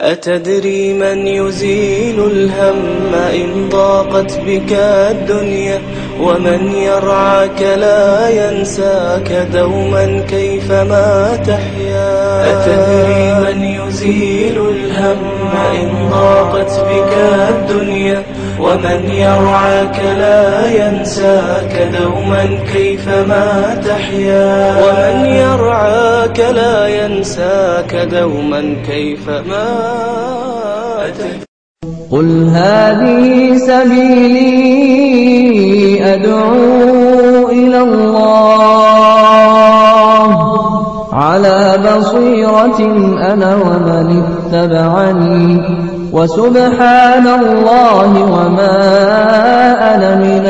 أتدري من يزيل الهم إن ضاقت بك الدنيا ومن يرعاك لا ينساك دوما كيفما تحيا أتدري من يزيل الهم إن ضاقت بك الدنيا ومن يرعاك لا ينساك دوما كيفما تحيا ومن يرعاك لا ينساك دوما كيفما تحيا قل هذه سبيلي أدعو إلى الله على بصيرة أنا ومن اتبعني وسبحان الله وما أنا من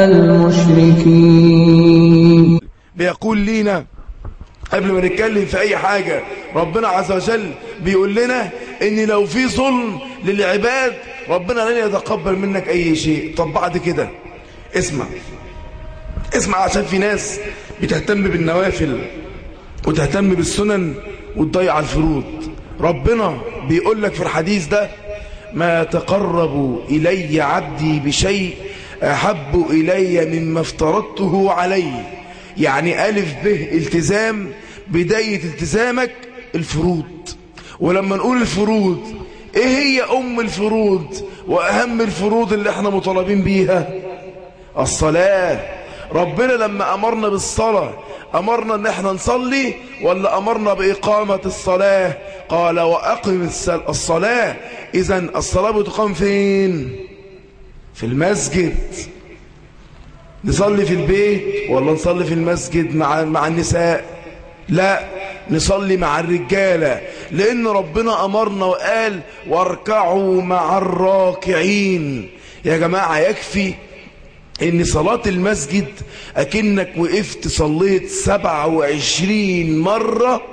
المشركين بيقول لينا قبل ما نتكلم في اي حاجة ربنا عز وجل بيقول لنا ان لو في ظلم للعباد ربنا لن يتقبل منك اي شيء طب بعد كده اسمع اسمع عشان في ناس بتهتم بالنوافل وتهتم بالسنن وتضيع الفروض ربنا بيقول لك في الحديث ده ما تقرب إلي عبدي بشيء أحب إلي مما افترضته عليه يعني ألف به التزام بداية التزامك الفروض ولما نقول الفروض ايه هي ام الفروض واهم الفروض اللي احنا مطالبين بيها الصلاة ربنا لما امرنا بالصلاة امرنا ان احنا نصلي ولا امرنا باقامة الصلاة قال واقم الصلاة اذا الصلاة بتقام فين في المسجد نصلي في البيت ولا نصلي في المسجد مع مع النساء لا نصلي مع الرجالة لأن ربنا أمرنا وقال واركعوا مع الراكعين يا جماعة يكفي ان صلاة المسجد اكنك وقفت صليت 27 مرة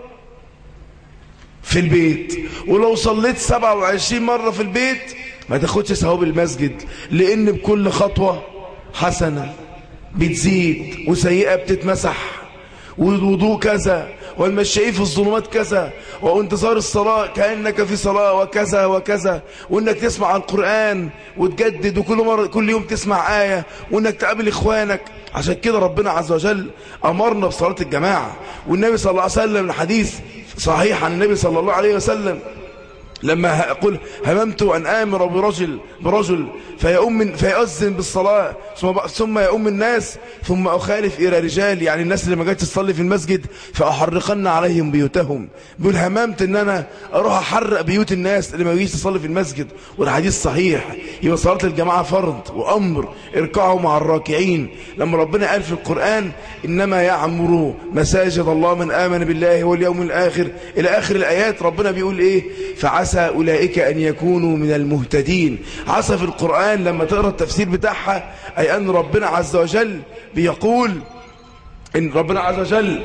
في البيت ولو صليت 27 مرة في البيت ما تاخدش ثواب المسجد لان بكل خطوة حسنة بتزيد وسيئة بتتمسح والوضوء كذا والمشي في الظلمات كذا وانتظار الصلاة كأنك في صلاة وكذا وكذا وانك تسمع القرآن وتجدد وكل مرة كل يوم تسمع آية وانك تقابل اخوانك عشان كده ربنا عز وجل امرنا بصلاة الجماعة والنبي صلى الله عليه وسلم الحديث صحيح عن النبي صلى الله عليه وسلم لما أقول هممت أن آمر برجل برجل فيؤمن فيؤذن بالصلاة ثم ثم يؤم الناس ثم أخالف إلى رجال يعني الناس اللي ما جاتش تصلي في المسجد فأحرقن عليهم بيوتهم بيقول هممت أن أنا أروح أحرق بيوت الناس اللي ما جيش تصلي في المسجد والحديث صحيح يبقى صلاة الجماعة فرض وأمر اركعوا مع الراكعين لما ربنا قال في القرآن إنما يعمر مساجد الله من آمن بالله واليوم الآخر إلى آخر الآيات ربنا بيقول إيه فعسى عسى أولئك أن يكونوا من المهتدين عسى في القرآن لما تقرأ التفسير بتاعها أي أن ربنا عز وجل بيقول إن ربنا عز وجل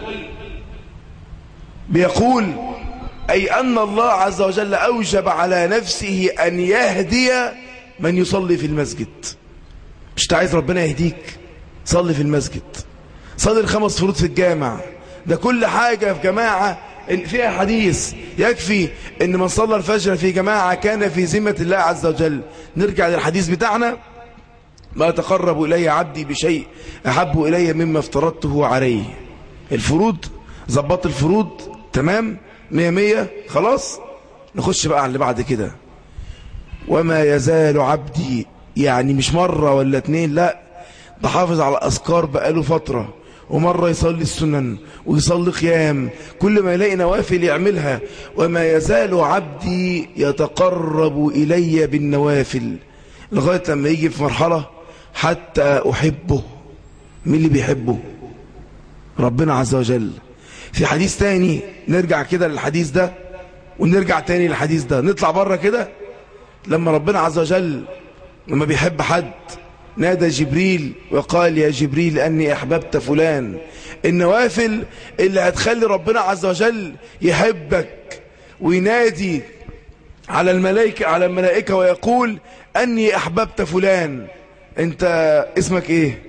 بيقول أي أن الله عز وجل أوجب على نفسه أن يهدي من يصلي في المسجد مش تعايز ربنا يهديك صلي في المسجد صلي الخمس فروض في الجامع ده كل حاجة في جماعة فيها حديث يكفي ان من صلى الفجر في جماعة كان في ذمة الله عز وجل نرجع للحديث بتاعنا ما تقرب إلي عبدي بشيء أحب إلي مما افترضته عليه الفروض ظبط الفروض تمام مية مية خلاص نخش بقى على اللي بعد كده وما يزال عبدي يعني مش مرة ولا اتنين لا ده حافظ على أذكار بقاله فترة ومرة يصلي السنن ويصلي قيام كل ما يلاقي نوافل يعملها وما يزال عبدي يتقرب إلي بالنوافل لغاية لما يجي في مرحلة حتى أحبه مين اللي بيحبه ربنا عز وجل في حديث تاني نرجع كده للحديث ده ونرجع تاني للحديث ده نطلع بره كده لما ربنا عز وجل لما بيحب حد نادى جبريل وقال يا جبريل أني أحببت فلان النوافل اللي هتخلي ربنا عز وجل يحبك وينادي على الملائكة على الملائكة ويقول أني أحببت فلان أنت اسمك إيه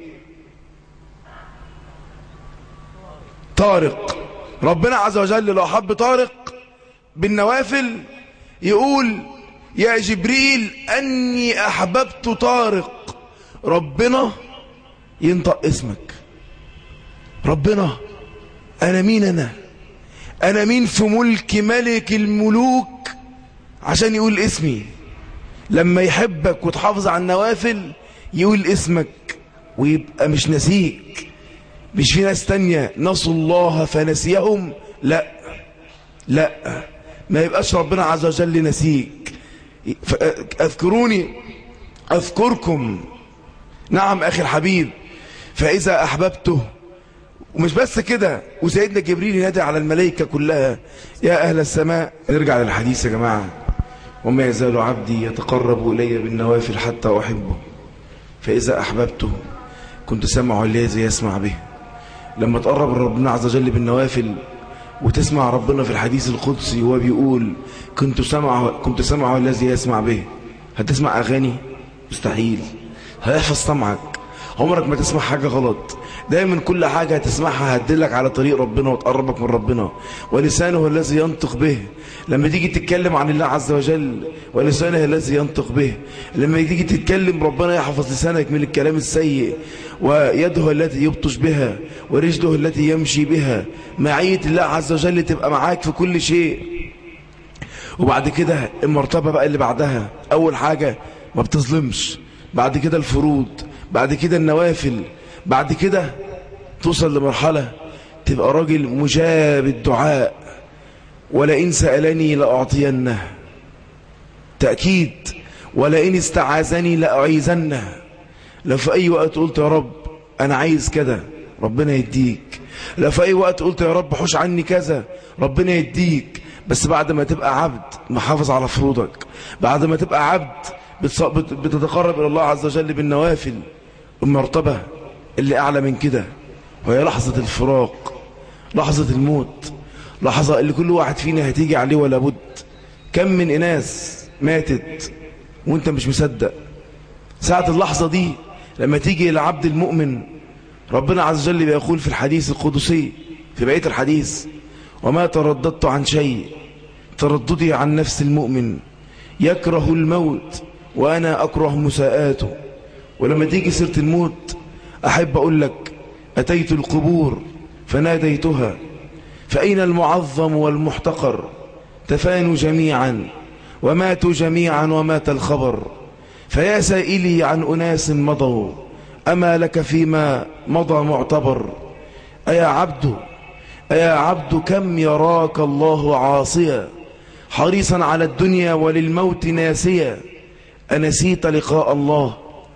طارق ربنا عز وجل لو حب طارق بالنوافل يقول يا جبريل أني أحببت طارق ربنا ينطق اسمك ربنا أنا مين أنا أنا مين في ملك ملك الملوك عشان يقول اسمي لما يحبك وتحافظ على النوافل يقول اسمك ويبقى مش نسيك مش في ناس تانية نسوا الله فنسيهم لا لا ما يبقاش ربنا عز وجل نسيك اذكروني اذكركم نعم اخي الحبيب فاذا احببته ومش بس كده وسيدنا جبريل ينادي على الملائكة كلها يا أهل السماء نرجع للحديث يا جماعة وما يزال عبدي يتقرب إلي بالنوافل حتى أحبه فإذا أحببته كنت سمعه الذي يسمع به لما تقرب ربنا عز وجل بالنوافل وتسمع ربنا في الحديث القدسي وهو بيقول كنت سمعه كنت سمعه الذي يسمع به هتسمع أغاني مستحيل هيحفظ سمعك عمرك ما تسمع حاجة غلط دايما كل حاجة هتسمعها هتدلك على طريق ربنا وتقربك من ربنا ولسانه الذي ينطق به لما تيجي تتكلم عن الله عز وجل ولسانه الذي ينطق به لما تيجي تتكلم ربنا يحفظ لسانك من الكلام السيء ويده التي يبطش بها ورجله التي يمشي بها معية الله عز وجل تبقى معاك في كل شيء وبعد كده المرتبة بقى اللي بعدها أول حاجة ما بتظلمش بعد كده الفروض بعد كده النوافل بعد كده توصل لمرحلة تبقى راجل مجاب الدعاء ولئن سألني لأعطينه تأكيد ولئن استعاذني لأعيذنه لو في أي وقت قلت يا رب أنا عايز كذا ربنا يديك لو في أي وقت قلت يا رب حوش عني كذا ربنا يديك بس بعد ما تبقى عبد محافظ على فروضك بعد ما تبقى عبد بتتقرب إلى الله عز وجل بالنوافل المرتبة اللي أعلى من كده وهي لحظة الفراق لحظة الموت لحظة اللي كل واحد فينا هتيجي عليه ولا بد كم من إناس ماتت وانت مش مصدق ساعة اللحظة دي لما تيجي إلى عبد المؤمن ربنا عز وجل بيقول في الحديث القدسي في بقية الحديث وما ترددت عن شيء ترددي عن نفس المؤمن يكره الموت وأنا أكره مساءاته ولما تيجي سيرة الموت أحب أقول لك أتيت القبور فناديتها فأين المعظم والمحتقر تفانوا جميعا وماتوا جميعا ومات الخبر فيا سائلي عن أناس مضوا أما لك فيما مضى معتبر أيا عبد أيا عبد كم يراك الله عاصيا حريصا على الدنيا وللموت ناسيا أنسيت لقاء الله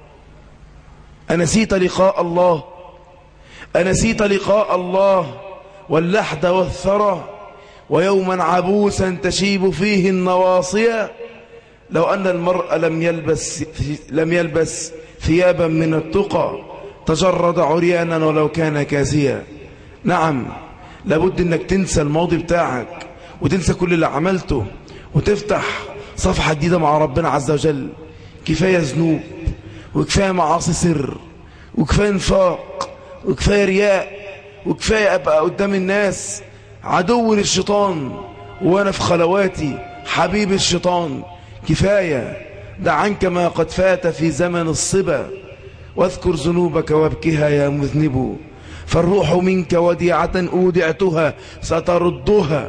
أنسيت لقاء الله أنسيت لقاء الله واللحد والثرى ويوما عبوسا تشيب فيه النواصية لو أن المرء لم يلبس لم يلبس ثيابا من التقى تجرد عريانا ولو كان كاسيا نعم لابد انك تنسى الماضي بتاعك وتنسى كل اللي عملته وتفتح صفحة جديدة مع ربنا عز وجل كفاية ذنوب وكفاية معاصي سر وكفاية نفاق وكفاية رياء وكفاية أبقى قدام الناس عدو للشيطان وأنا في خلواتي حبيب الشيطان كفاية دع عنك ما قد فات في زمن الصبا واذكر ذنوبك وابكها يا مذنب فالروح منك وديعة أودعتها ستردها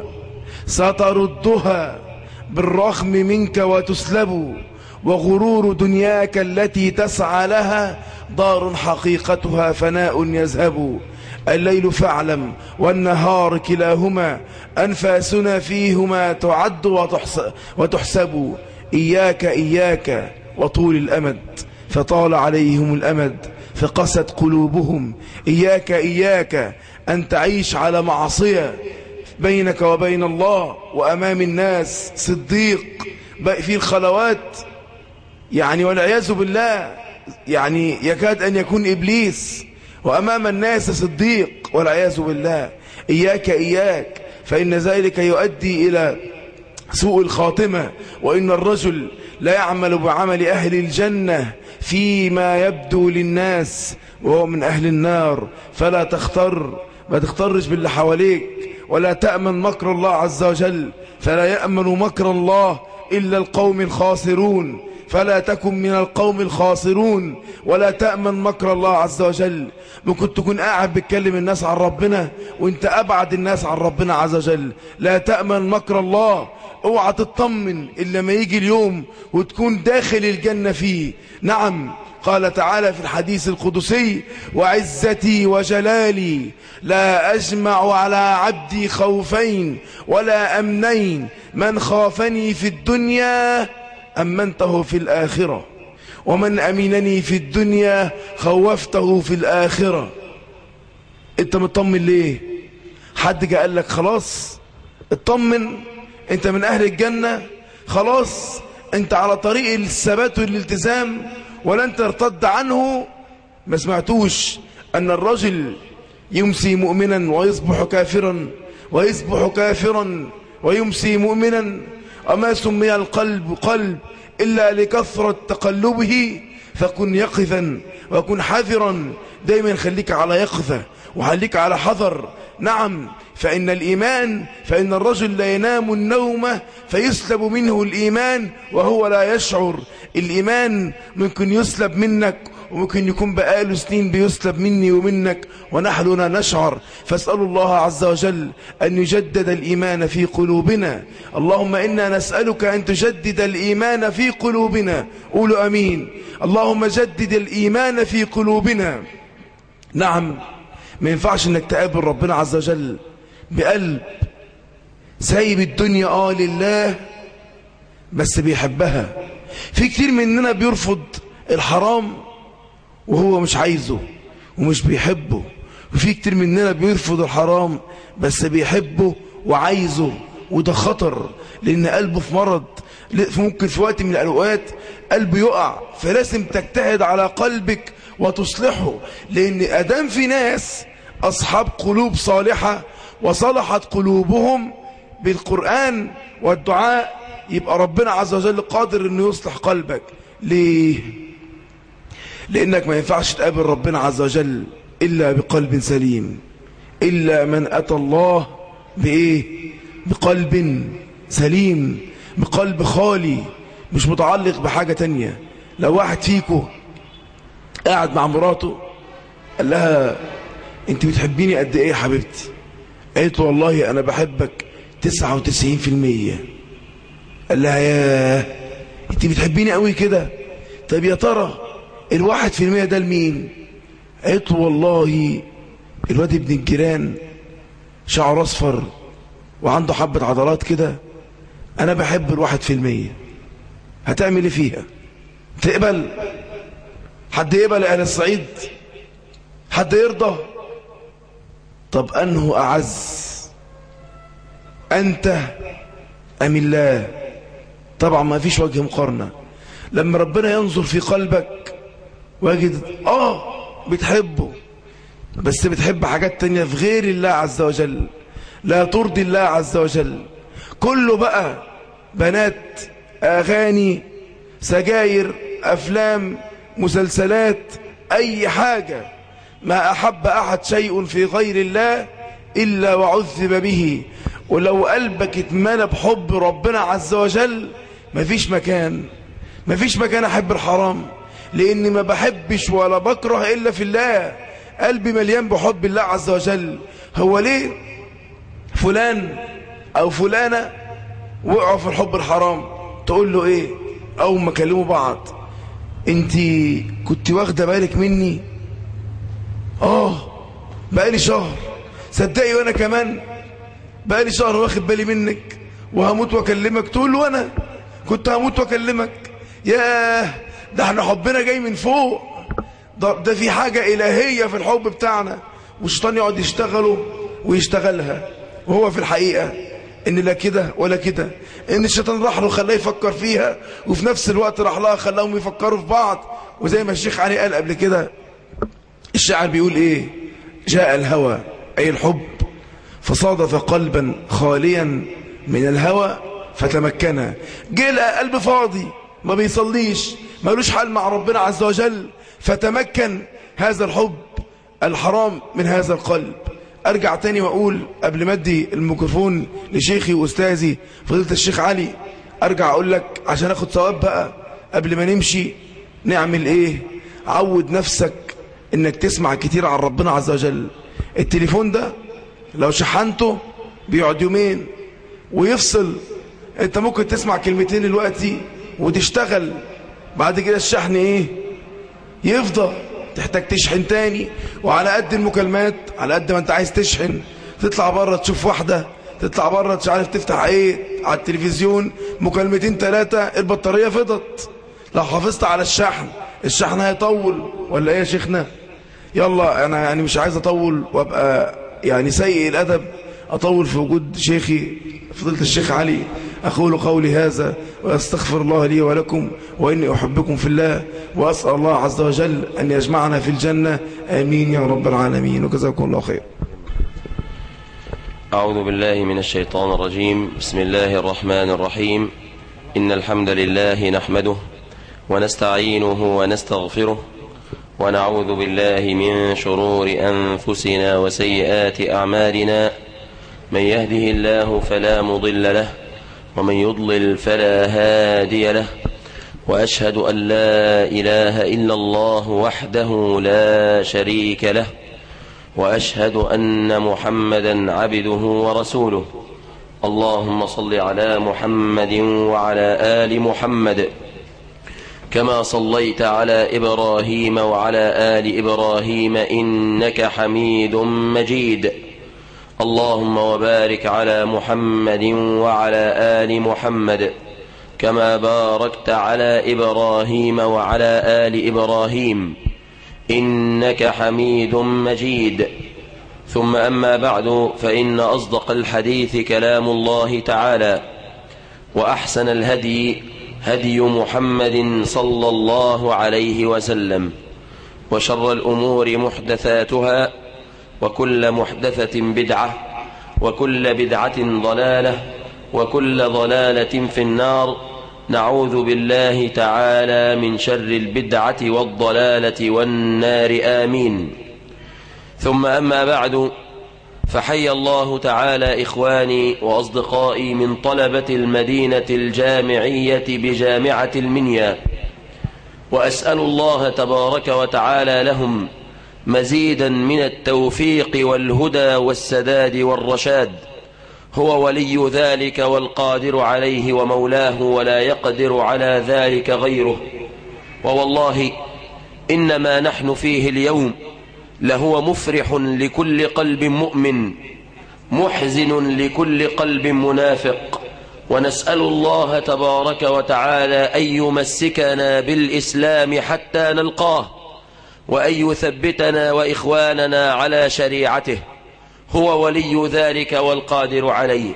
ستردها بالرغم منك وتسلب وغرور دنياك التي تسعى لها دار حقيقتها فناء يذهب الليل فاعلم والنهار كلاهما أنفاسنا فيهما تعد وتحسب إياك إياك وطول الأمد فطال عليهم الأمد فقست قلوبهم إياك إياك أن تعيش على معصية بينك وبين الله وأمام الناس صديق في الخلوات يعني والعياذ بالله يعني يكاد أن يكون إبليس وأمام الناس صديق والعياذ بالله إياك إياك فإن ذلك يؤدي إلى سوء الخاتمة وإن الرجل لا يعمل بعمل أهل الجنة فيما يبدو للناس وهو من أهل النار فلا تختر ما تخترش باللي حواليك ولا تأمن مكر الله عز وجل فلا يأمن مكر الله إلا القوم الخاسرون فلا تكن من القوم الخاسرون ولا تأمن مكر الله عز وجل ممكن تكون قاعد بتكلم الناس عن ربنا وانت أبعد الناس عن ربنا عز وجل لا تأمن مكر الله اوعى تطمن إلا ما يجي اليوم وتكون داخل الجنة فيه نعم قال تعالى في الحديث القدسي وعزتي وجلالي لا أجمع على عبدي خوفين ولا أمنين من خافني في الدنيا أمنته في الآخرة ومن أمينني في الدنيا خوفته في الآخرة انت مطمن ليه حد جاء قال لك خلاص اطمن انت من أهل الجنة خلاص انت على طريق الثبات والالتزام ولا انت ارتد عنه ما سمعتوش أن الرجل يمسي مؤمنا ويصبح كافرا ويصبح كافرا ويمسي مؤمنا وما سمي القلب قلب إلا لكثرة تقلبه فكن يقظا وكن حذرا دايما خليك على يقظة وخليك على حذر نعم فإن الإيمان فإن الرجل لا ينام النوم فيسلب منه الإيمان وهو لا يشعر الإيمان ممكن يسلب منك وممكن يكون بقاله سنين بيسلب مني ومنك ونحن لا نشعر فاسأل الله عز وجل أن يجدد الإيمان في قلوبنا اللهم إنا نسألك أن تجدد الإيمان في قلوبنا قولوا أمين اللهم جدد الإيمان في قلوبنا نعم ما ينفعش انك تقابل ربنا عز وجل بقلب سايب الدنيا اه لله بس بيحبها في كتير مننا بيرفض الحرام وهو مش عايزه ومش بيحبه وفي كتير مننا بيرفض الحرام بس بيحبه وعايزه وده خطر لان قلبه في مرض ممكن في وقت من الاوقات قلبه يقع فلازم تجتهد على قلبك وتصلحه لان ادام في ناس اصحاب قلوب صالحة وصلحت قلوبهم بالقرآن والدعاء يبقى ربنا عز وجل قادر انه يصلح قلبك ليه لانك ما ينفعش تقابل ربنا عز وجل الا بقلب سليم الا من اتى الله بايه بقلب سليم بقلب خالي مش متعلق بحاجة تانية لو واحد فيكو قاعد مع مراته قال لها انت بتحبيني قد ايه يا حبيبتي قالت له والله انا بحبك 99% قال لها يا انت بتحبيني قوي كده طب يا ترى الواحد في المية ده لمين قالت له والله الواد ابن الجيران شعره اصفر وعنده حبة عضلات كده انا بحب الواحد في المية هتعمل ايه فيها تقبل حد يقبل اهل الصعيد حد يرضى طب انه اعز انت ام الله طبعا ما فيش وجه مقارنة لما ربنا ينظر في قلبك ويجد اه بتحبه بس بتحب حاجات تانية في غير الله عز وجل لا ترضي الله عز وجل كله بقى بنات اغاني سجاير افلام مسلسلات اي حاجة ما احب احد شيء في غير الله الا وعذب به ولو قلبك اتملى بحب ربنا عز وجل مفيش مكان مفيش مكان احب الحرام لاني ما بحبش ولا بكره الا في الله قلبي مليان بحب الله عز وجل هو ليه فلان او فلانة وقعوا في الحب الحرام تقول له ايه اول ما كلموا بعض انت كنت واخده بالك مني اه بقالي شهر صدقي وانا كمان بقالي شهر واخد بالي منك وهموت واكلمك تقول له وانا كنت هموت واكلمك ياه ده احنا حبنا جاي من فوق ده, ده في حاجة إلهية في الحب بتاعنا والشيطان يقعد يشتغله ويشتغلها وهو في الحقيقة ان لا كده ولا كده ان الشيطان راح له خلاه يفكر فيها وفي نفس الوقت راح لها خلاهم يفكروا في بعض وزي ما الشيخ علي قال قبل كده الشاعر بيقول ايه جاء الهوى اي الحب فصادف قلبا خاليا من الهوى فتمكن جه قلب فاضي ما بيصليش ملوش حال مع ربنا عز وجل فتمكن هذا الحب الحرام من هذا القلب ارجع تاني واقول قبل ما ادي الميكروفون لشيخي واستاذي فضيله الشيخ علي ارجع اقول لك عشان اخد ثواب بقى قبل ما نمشي نعمل ايه عود نفسك انك تسمع كتير عن ربنا عز وجل التليفون ده لو شحنته بيقعد يومين ويفصل انت ممكن تسمع كلمتين دلوقتي وتشتغل بعد كده الشحن ايه يفضى تحتاج تشحن تاني وعلى قد المكالمات على قد ما انت عايز تشحن تطلع بره تشوف واحدة تطلع بره مش عارف تفتح ايه على التلفزيون مكالمتين ثلاثة البطارية فضت لو حافظت على الشحن الشحن هيطول ولا ايه يا شيخنا يلا انا يعني مش عايز اطول وابقى يعني سيء الادب اطول في وجود شيخي فضيله الشيخ علي اقول قولي هذا واستغفر الله لي ولكم واني احبكم في الله واسال الله عز وجل ان يجمعنا في الجنه امين يا رب العالمين وجزاكم الله خير أعوذ بالله من الشيطان الرجيم بسم الله الرحمن الرحيم إن الحمد لله نحمده ونستعينه ونستغفره ونعوذ بالله من شرور أنفسنا وسيئات أعمالنا من يهده الله فلا مضل له ومن يضلل فلا هادي له وأشهد أن لا إله إلا الله وحده لا شريك له وأشهد أن محمدا عبده ورسوله اللهم صل على محمد وعلى آل محمد كما صليت على إبراهيم وعلى آل إبراهيم إنك حميد مجيد اللهم وبارك على محمد وعلى آل محمد كما باركت على إبراهيم وعلى آل إبراهيم إنك حميد مجيد ثم أما بعد فإن أصدق الحديث كلام الله تعالى وأحسن الهدي هدي محمد صلى الله عليه وسلم وشر الأمور محدثاتها وكل محدثة بدعة وكل بدعة ضلالة وكل ضلالة في النار نعوذ بالله تعالى من شر البدعة والضلالة والنار آمين ثم أما بعد فحي الله تعالى إخواني وأصدقائي من طلبة المدينة الجامعية بجامعة المنيا وأسأل الله تبارك وتعالى لهم مزيدا من التوفيق والهدى والسداد والرشاد هو ولي ذلك والقادر عليه ومولاه ولا يقدر على ذلك غيره ووالله إنما نحن فيه اليوم لهو مفرح لكل قلب مؤمن محزن لكل قلب منافق ونسأل الله تبارك وتعالى أن يمسكنا بالإسلام حتى نلقاه وأن يثبتنا وإخواننا على شريعته هو ولي ذلك والقادر عليه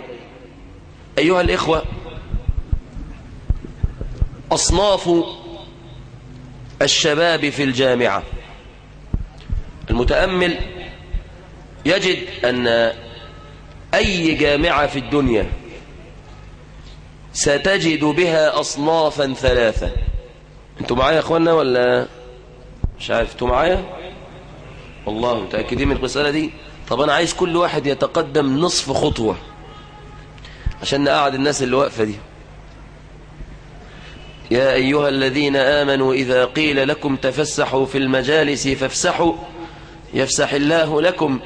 أيها الإخوة أصناف الشباب في الجامعة المتأمل يجد أن أي جامعة في الدنيا ستجد بها أصنافا ثلاثة انتوا معايا يا أخوانا ولا مش عارف انتوا معايا والله متأكدين من المسألة دي طب أنا عايز كل واحد يتقدم نصف خطوة عشان نقعد الناس اللي واقفة دي يا أيها الذين آمنوا إذا قيل لكم تفسحوا في المجالس فافسحوا يفسح الله لكم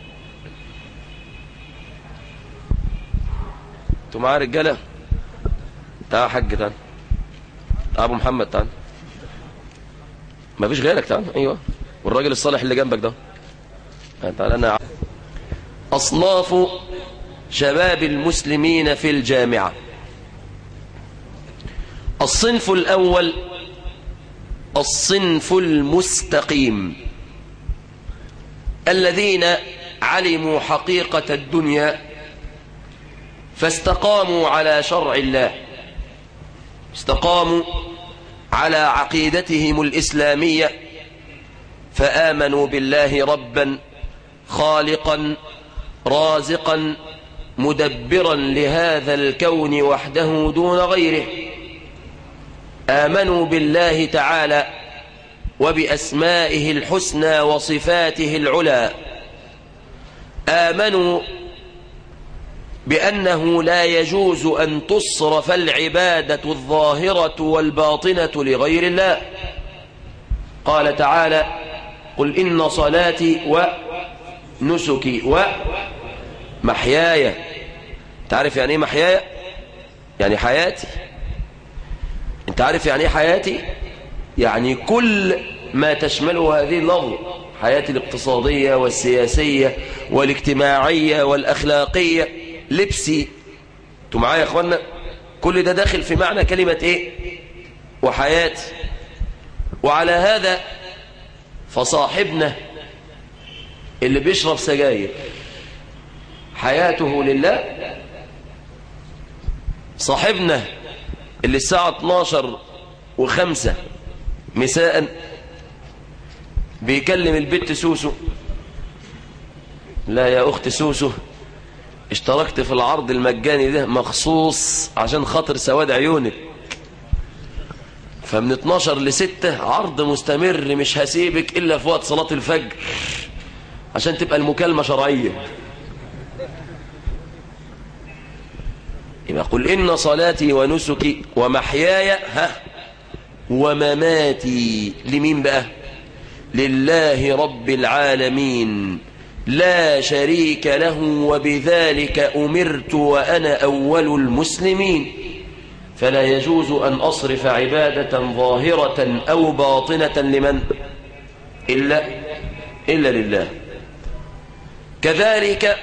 انتوا معايا رجالة تعال حج تعال أبو محمد تعال ما فيش غيرك تعال أيوة والراجل الصالح اللي جنبك ده تعال أنا أصناف شباب المسلمين في الجامعة الصنف الأول الصنف المستقيم الذين علموا حقيقة الدنيا فاستقاموا على شرع الله استقاموا على عقيدتهم الإسلامية فآمنوا بالله ربا خالقا رازقا مدبرا لهذا الكون وحده دون غيره آمنوا بالله تعالى وبأسمائه الحسنى وصفاته العلى آمنوا بأنه لا يجوز أن تصرف العبادة الظاهرة والباطنة لغير الله قال تعالى قل إن صلاتي ونسكي ومحياي تعرف يعني ايه محياي يعني حياتي انت عارف يعني ايه حياتي يعني كل ما تشمله هذه اللفظة حياتي الاقتصادية والسياسية والاجتماعية والأخلاقية لبسي انتوا معايا يا اخوانا كل ده داخل في معنى كلمة ايه وحياتي وعلى هذا فصاحبنا اللي بيشرب سجاير حياته لله صاحبنا اللي الساعة 12 وخمسة مساء بيكلم البت سوسو لا يا أخت سوسو اشتركت في العرض المجاني ده مخصوص عشان خاطر سواد عيونك فمن 12 ل 6 عرض مستمر مش هسيبك إلا في وقت صلاة الفجر عشان تبقى المكالمة شرعية يبقى قل إن صلاتي ونسكي ومحياي ها ومماتي لمين بقى لله رب العالمين لا شريك له وبذلك أمرت وأنا أول المسلمين فلا يجوز أن أصرف عبادة ظاهرة أو باطنة لمن إلا, إلا لله كذلك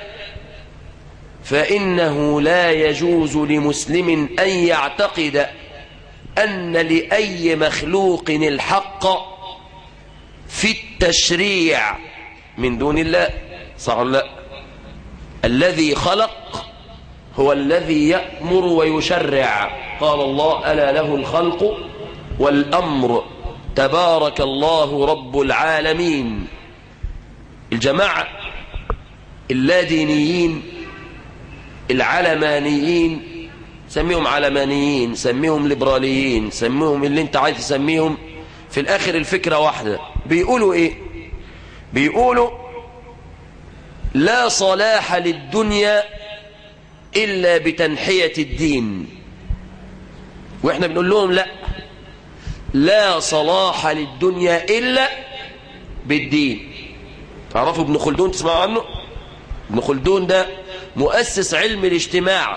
فإنه لا يجوز لمسلم أن يعتقد أن لأي مخلوق الحق في التشريع من دون الله صح ولا لا الذي خلق هو الذي يأمر ويشرع قال الله ألا له الخلق والأمر تبارك الله رب العالمين الجماعة اللادينيين العلمانيين سميهم علمانيين سميهم ليبراليين سميهم اللي انت عايز تسميهم في الاخر الفكرة واحدة بيقولوا ايه بيقولوا لا صلاح للدنيا الا بتنحية الدين واحنا بنقول لهم لا لا صلاح للدنيا الا بالدين تعرفوا ابن خلدون تسمعوا عنه ابن خلدون ده مؤسس علم الاجتماع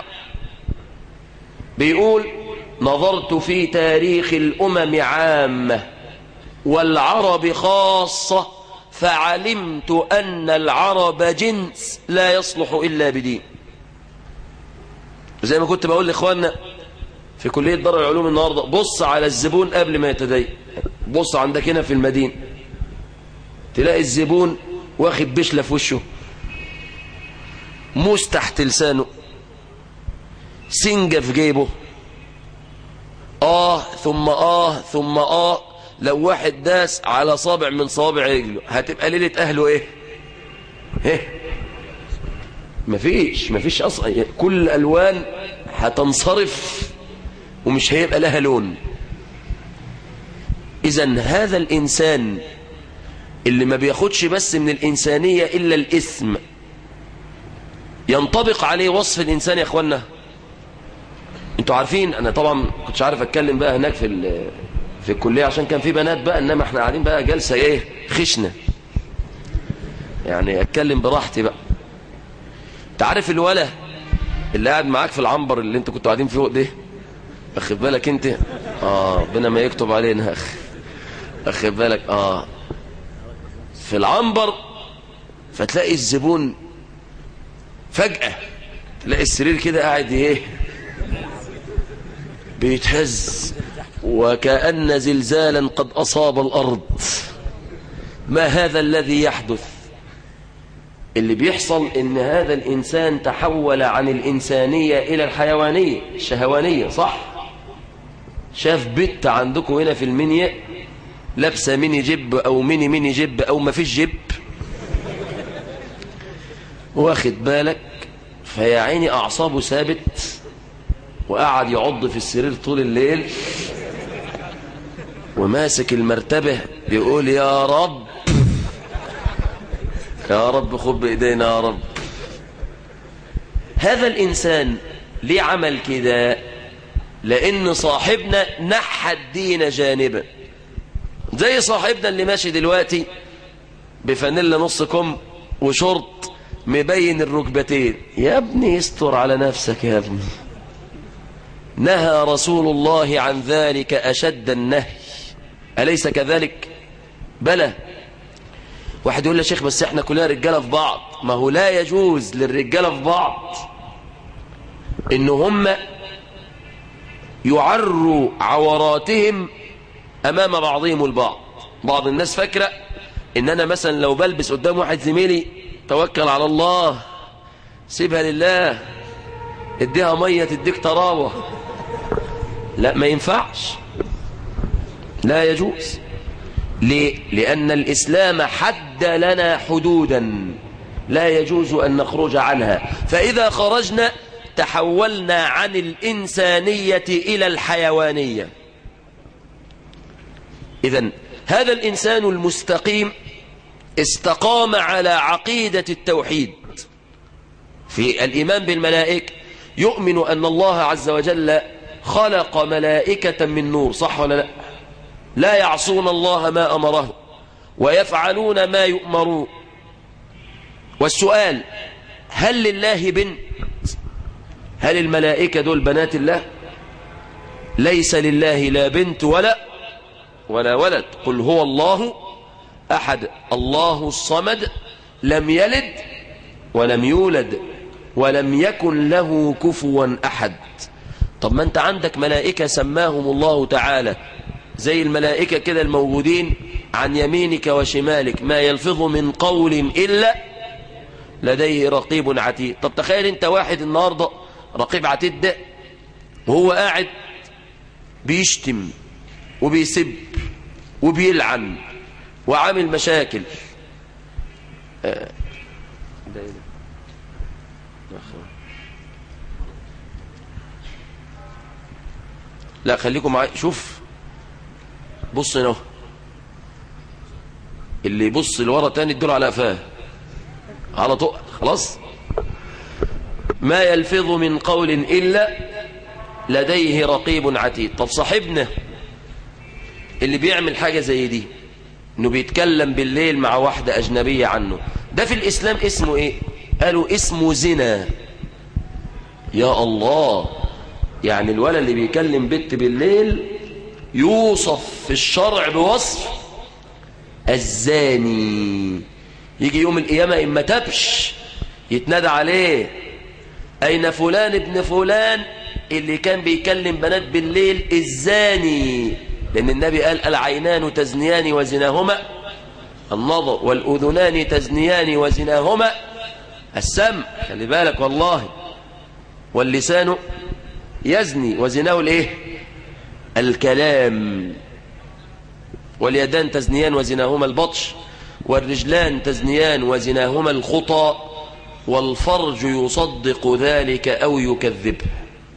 بيقول نظرت في تاريخ الأمم عامة والعرب خاصة فعلمت أن العرب جنس لا يصلح إلا بدين زي ما كنت بقول لإخواننا في كلية دار العلوم النهاردة بص على الزبون قبل ما يتدين بص عندك هنا في المدينة تلاقي الزبون واخد بشلة في وشه موس تحت لسانه سنجة في جيبه آه ثم آه ثم آه لو واحد داس على صابع من صوابع رجله هتبقى ليلة أهله إيه إيه مفيش مفيش أصلا كل الألوان هتنصرف ومش هيبقى لها لون إذا هذا الإنسان اللي ما بياخدش بس من الإنسانية إلا الإثم ينطبق عليه وصف الإنسان يا أخوانا انتوا عارفين أنا طبعا كنتش عارف أتكلم بقى هناك في في الكلية عشان كان في بنات بقى إنما احنا قاعدين بقى جلسة إيه خشنة يعني أتكلم براحتي بقى تعرف الولا اللي قاعد معاك في العنبر اللي انتوا كنتوا قاعدين فيه ده أخذ بالك انت آه ربنا ما يكتب علينا أخ أخذ بالك آه في العنبر فتلاقي الزبون فجأة تلاقي السرير كده قاعد ايه بيتهز وكأن زلزالا قد أصاب الأرض ما هذا الذي يحدث اللي بيحصل ان هذا الإنسان تحول عن الإنسانية إلى الحيوانية الشهوانية صح شاف بنت عندكم هنا في المنيا لابسه ميني جيب أو ميني ميني جيب أو ما فيش جيب واخد بالك فيا عيني أعصابه ثابت وقعد يعض في السرير طول الليل وماسك المرتبة بيقول يا رب يا رب خد بإيدينا يا رب هذا الإنسان ليه عمل كده لأن صاحبنا نحى الدين جانبا زي صاحبنا اللي ماشي دلوقتي بفانيلا نص كم وشرط مبين الركبتين يا ابني استر على نفسك يا ابني نهى رسول الله عن ذلك أشد النهي أليس كذلك بلى واحد يقول لي يا شيخ بس احنا كلنا رجاله في بعض ما هو لا يجوز للرجاله في بعض ان هم يعروا عوراتهم امام بعضهم البعض بعض الناس فاكره ان انا مثلا لو بلبس قدام واحد زميلي توكل على الله سيبها لله اديها ميه تديك طراوه لا ما ينفعش لا يجوز ليه؟ لأن الإسلام حد لنا حدودا لا يجوز أن نخرج عنها فإذا خرجنا تحولنا عن الإنسانية إلى الحيوانية إذا هذا الإنسان المستقيم استقام على عقيدة التوحيد في الإيمان بالملائكة يؤمن أن الله عز وجل خلق ملائكة من نور صح ولا لا لا يعصون الله ما أمره ويفعلون ما يؤمرون والسؤال هل لله بنت هل الملائكة دول بنات الله ليس لله لا بنت ولا ولا ولد قل هو الله أحد الله الصمد لم يلد ولم يولد ولم يكن له كفوا أحد طب ما أنت عندك ملائكة سماهم الله تعالى زي الملائكة كده الموجودين عن يمينك وشمالك ما يلفظ من قول إلا لديه رقيب عتيد طب تخيل انت واحد النهاردة رقيب عتيد ده وهو قاعد بيشتم وبيسب وبيلعن وعامل مشاكل آه، ده إيه ده؟ ده خ- لا خليكم معايا شوف بص هنا اهو. اللي يبص لورا تاني اديله على قفاه على طول خلاص ما يلفظ من قول إلا لديه رقيب عتيد طب صاحبنا اللي بيعمل حاجة زي دي انه بيتكلم بالليل مع واحدة أجنبية عنه ده في الإسلام اسمه ايه قالوا اسمه زنا يا الله يعني الولد اللي بيكلم بنت بالليل يوصف في الشرع بوصف الزاني يجي يوم القيامة إما تبش يتنادى عليه أين فلان ابن فلان اللي كان بيكلم بنات بالليل الزاني لأن النبي قال العينان تزنيان وزناهما النظر والأذنان تزنيان وزناهما السمع خلي بالك والله واللسان يزني وزناه الايه الكلام واليدان تزنيان وزناهما البطش والرجلان تزنيان وزناهما الخطى والفرج يصدق ذلك أو يكذبه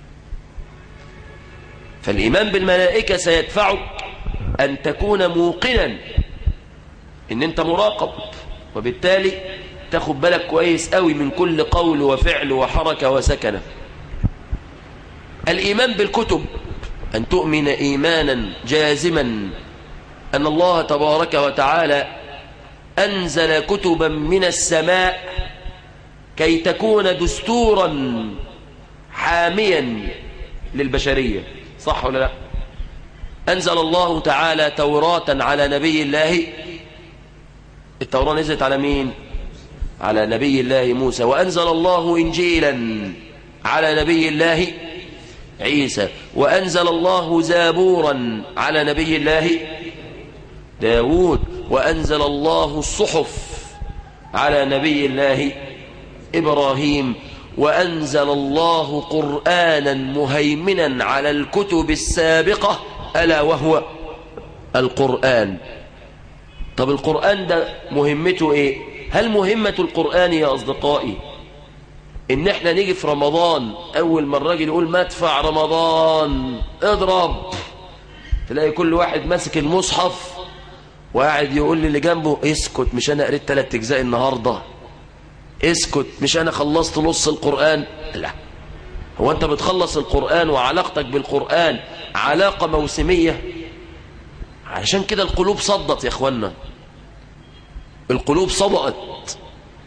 فالإيمان بالملائكة سيدفعك أن تكون موقنا إن أنت مراقب وبالتالي تاخد بالك كويس قوي من كل قول وفعل وحركة وسكنة الإيمان بالكتب أن تؤمن إيمانا جازما أن الله تبارك وتعالى أنزل كتبا من السماء كي تكون دستورا حاميا للبشرية صح ولا لا أنزل الله تعالى توراة على نبي الله التوراة نزلت على مين على نبي الله موسى وأنزل الله إنجيلا على نبي الله عيسى وأنزل الله زابورا على نبي الله داود وأنزل الله الصحف على نبي الله إبراهيم وأنزل الله قرآنا مهيمنا على الكتب السابقة ألا وهو القرآن طب القرآن ده مهمته إيه هل مهمة القرآن يا أصدقائي إن إحنا نيجي في رمضان أول ما الراجل يقول مدفع رمضان اضرب تلاقي كل واحد ماسك المصحف وقاعد يقول للي جنبه اسكت مش أنا قريت ثلاث أجزاء النهاردة اسكت مش انا خلصت نص القرآن لا هو انت بتخلص القرآن وعلاقتك بالقرآن علاقة موسمية علشان كده القلوب صدت يا اخوانا القلوب صدقت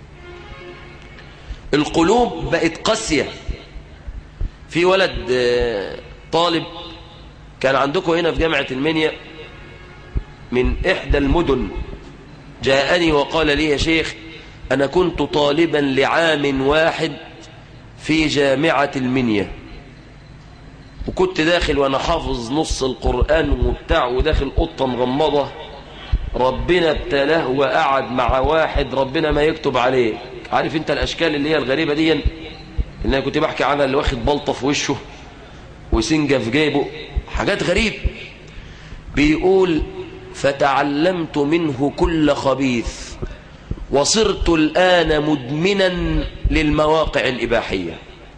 القلوب بقت قاسية في ولد آه، طالب كان عندكم هنا في جامعة المنيا من إحدى المدن جاءني وقال لي يا شيخ أنا كنت طالبا لعام واحد في جامعة المنيا وكنت داخل وأنا حافظ نص القرآن وبتاع وداخل قطة مغمضة ربنا ابتلاه وقعد مع واحد ربنا ما يكتب عليه عارف انت الأشكال اللي هي الغريبة دي اللي أنا كنت بحكي عنها اللي واخد بلطة في وشه وسنجة في جيبه حاجات غريب بيقول فتعلمت منه كل خبيث وصرت الآن مدمنا للمواقع الإباحية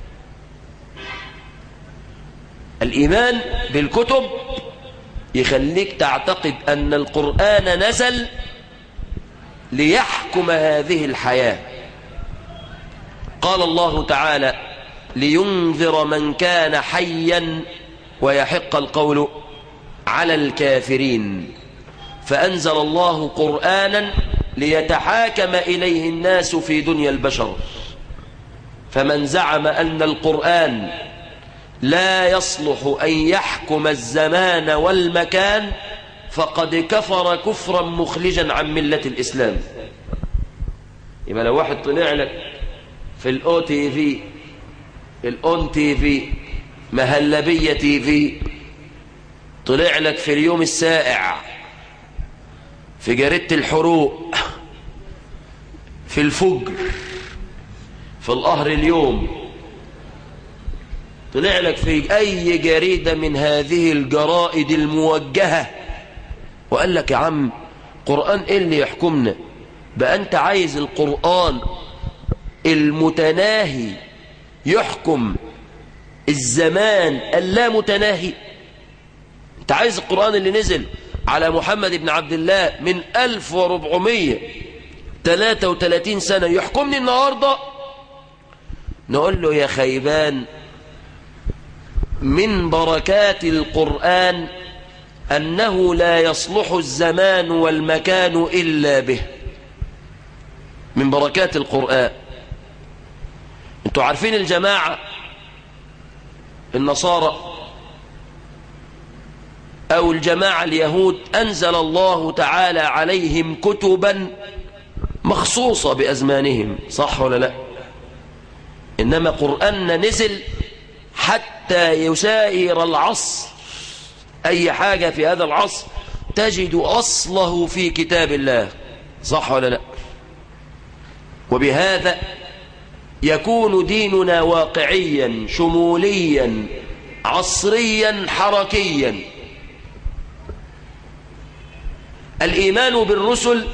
الإيمان بالكتب يخليك تعتقد أن القرآن نزل ليحكم هذه الحياة قال الله تعالى لينذر من كان حيا ويحق القول على الكافرين فأنزل الله قرآنا ليتحاكم إليه الناس في دنيا البشر فمن زعم أن القرآن لا يصلح أن يحكم الزمان والمكان فقد كفر كفرا مخلجا عن ملة الإسلام يبقى لو واحد طلع لك في الأو تي في الأون تي في مهلبية تي في طلع لك في اليوم السائع في جريدة الحروق في الفجر في القهر اليوم طلع لك في أي جريدة من هذه الجرائد الموجهة وقال لك يا عم قرآن إيه اللي يحكمنا بقى أنت عايز القرآن المتناهي يحكم الزمان اللا متناهي انت عايز القرآن اللي نزل على محمد بن عبد الله من 1433 سنة يحكمني النهاردة نقول له يا خيبان من بركات القرآن أنه لا يصلح الزمان والمكان إلا به من بركات القرآن انتوا عارفين الجماعة النصارى أو الجماعة اليهود أنزل الله تعالى عليهم كتبا مخصوصة بأزمانهم صح ولا لا إنما قرآننا نزل حتى يسائر العصر أي حاجة في هذا العصر تجد أصله في كتاب الله صح ولا لا وبهذا يكون ديننا واقعيا شموليا عصريا حركيا الإيمان بالرسل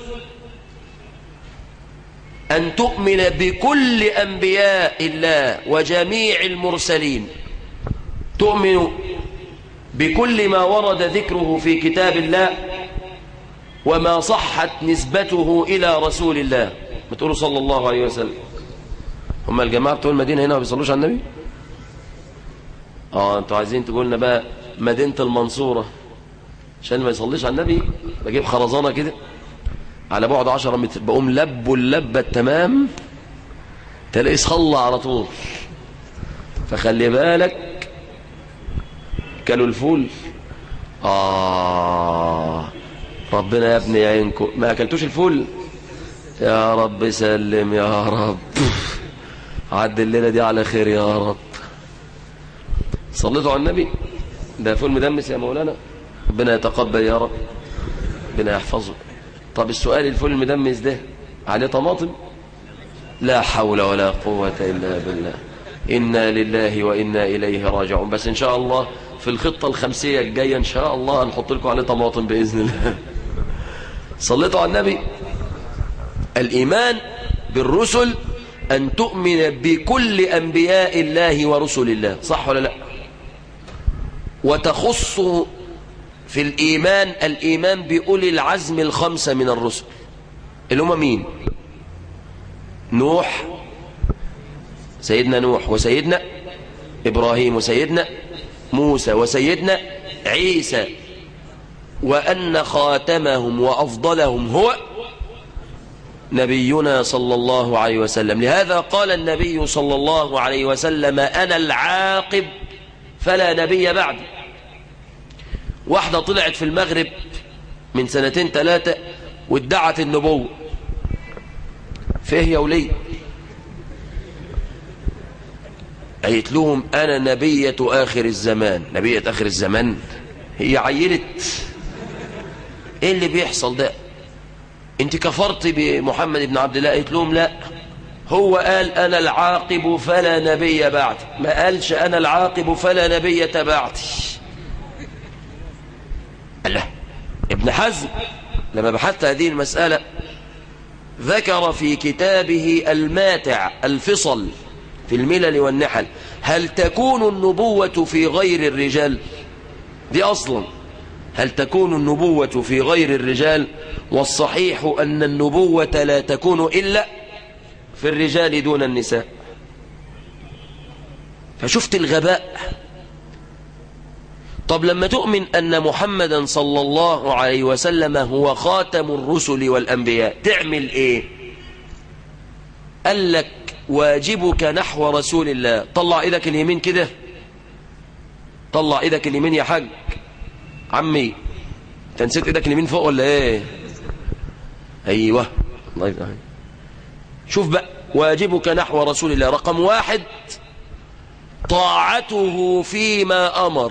أن تؤمن بكل أنبياء الله وجميع المرسلين تؤمن بكل ما ورد ذكره في كتاب الله وما صحت نسبته إلى رسول الله بتقولوا صلى الله عليه وسلم هم الجماعة بتوع المدينة هنا ما بيصلوش على النبي اه انتوا عايزين تقول لنا بقى مدينة المنصورة عشان ما يصليش على النبي بجيب خرزانة كده على بعد عشرة متر بقوم لبوا اللبة التمام تلاقيه صلى على طول فخلي بالك كلوا الفول آه ربنا يا ابني يعينكم ما أكلتوش الفول يا رب سلم يا رب عد الليلة دي على خير يا رب صليتوا على النبي ده فول مدمس يا مولانا ربنا يتقبل يا رب ربنا يحفظه طب السؤال الفول المدمس ده عليه طماطم لا حول ولا قوة إلا بالله إنا لله وإنا إليه راجعون بس إن شاء الله في الخطة الخمسية الجاية إن شاء الله هنحط لكم عليه طماطم بإذن الله صليتوا على النبي الإيمان بالرسل أن تؤمن بكل أنبياء الله ورسل الله صح ولا لا وتخص في الإيمان الإيمان بأولي العزم الخمسة من الرسل اللي هم مين نوح سيدنا نوح وسيدنا إبراهيم وسيدنا موسى وسيدنا عيسى وأن خاتمهم وأفضلهم هو نبينا صلى الله عليه وسلم لهذا قال النبي صلى الله عليه وسلم أنا العاقب فلا نبي بعدي واحدة طلعت في المغرب من سنتين ثلاثة وادعت النبوة فيه يا ولي قالت لهم أنا نبية آخر الزمان نبية آخر الزمان هي عينت ايه اللي بيحصل ده انت كفرت بمحمد بن عبد الله قالت لهم لا هو قال انا العاقب فلا نبي بعد ما قالش انا العاقب فلا نبي بعدي الله ابن حزم لما بحثت هذه المسألة ذكر في كتابه الماتع الفصل في الملل والنحل هل تكون النبوة في غير الرجال دي أصلا هل تكون النبوة في غير الرجال والصحيح أن النبوة لا تكون إلا في الرجال دون النساء فشفت الغباء طب لما تؤمن أن محمدا صلى الله عليه وسلم هو خاتم الرسل والأنبياء تعمل إيه قال لك واجبك نحو رسول الله طلع إيدك اليمين كده طلع إيدك اليمين يا حاج عمي انت نسيت ايدك اليمين فوق ولا ايه ايوه الله يفتح شوف بقى واجبك نحو رسول الله رقم واحد طاعته فيما امر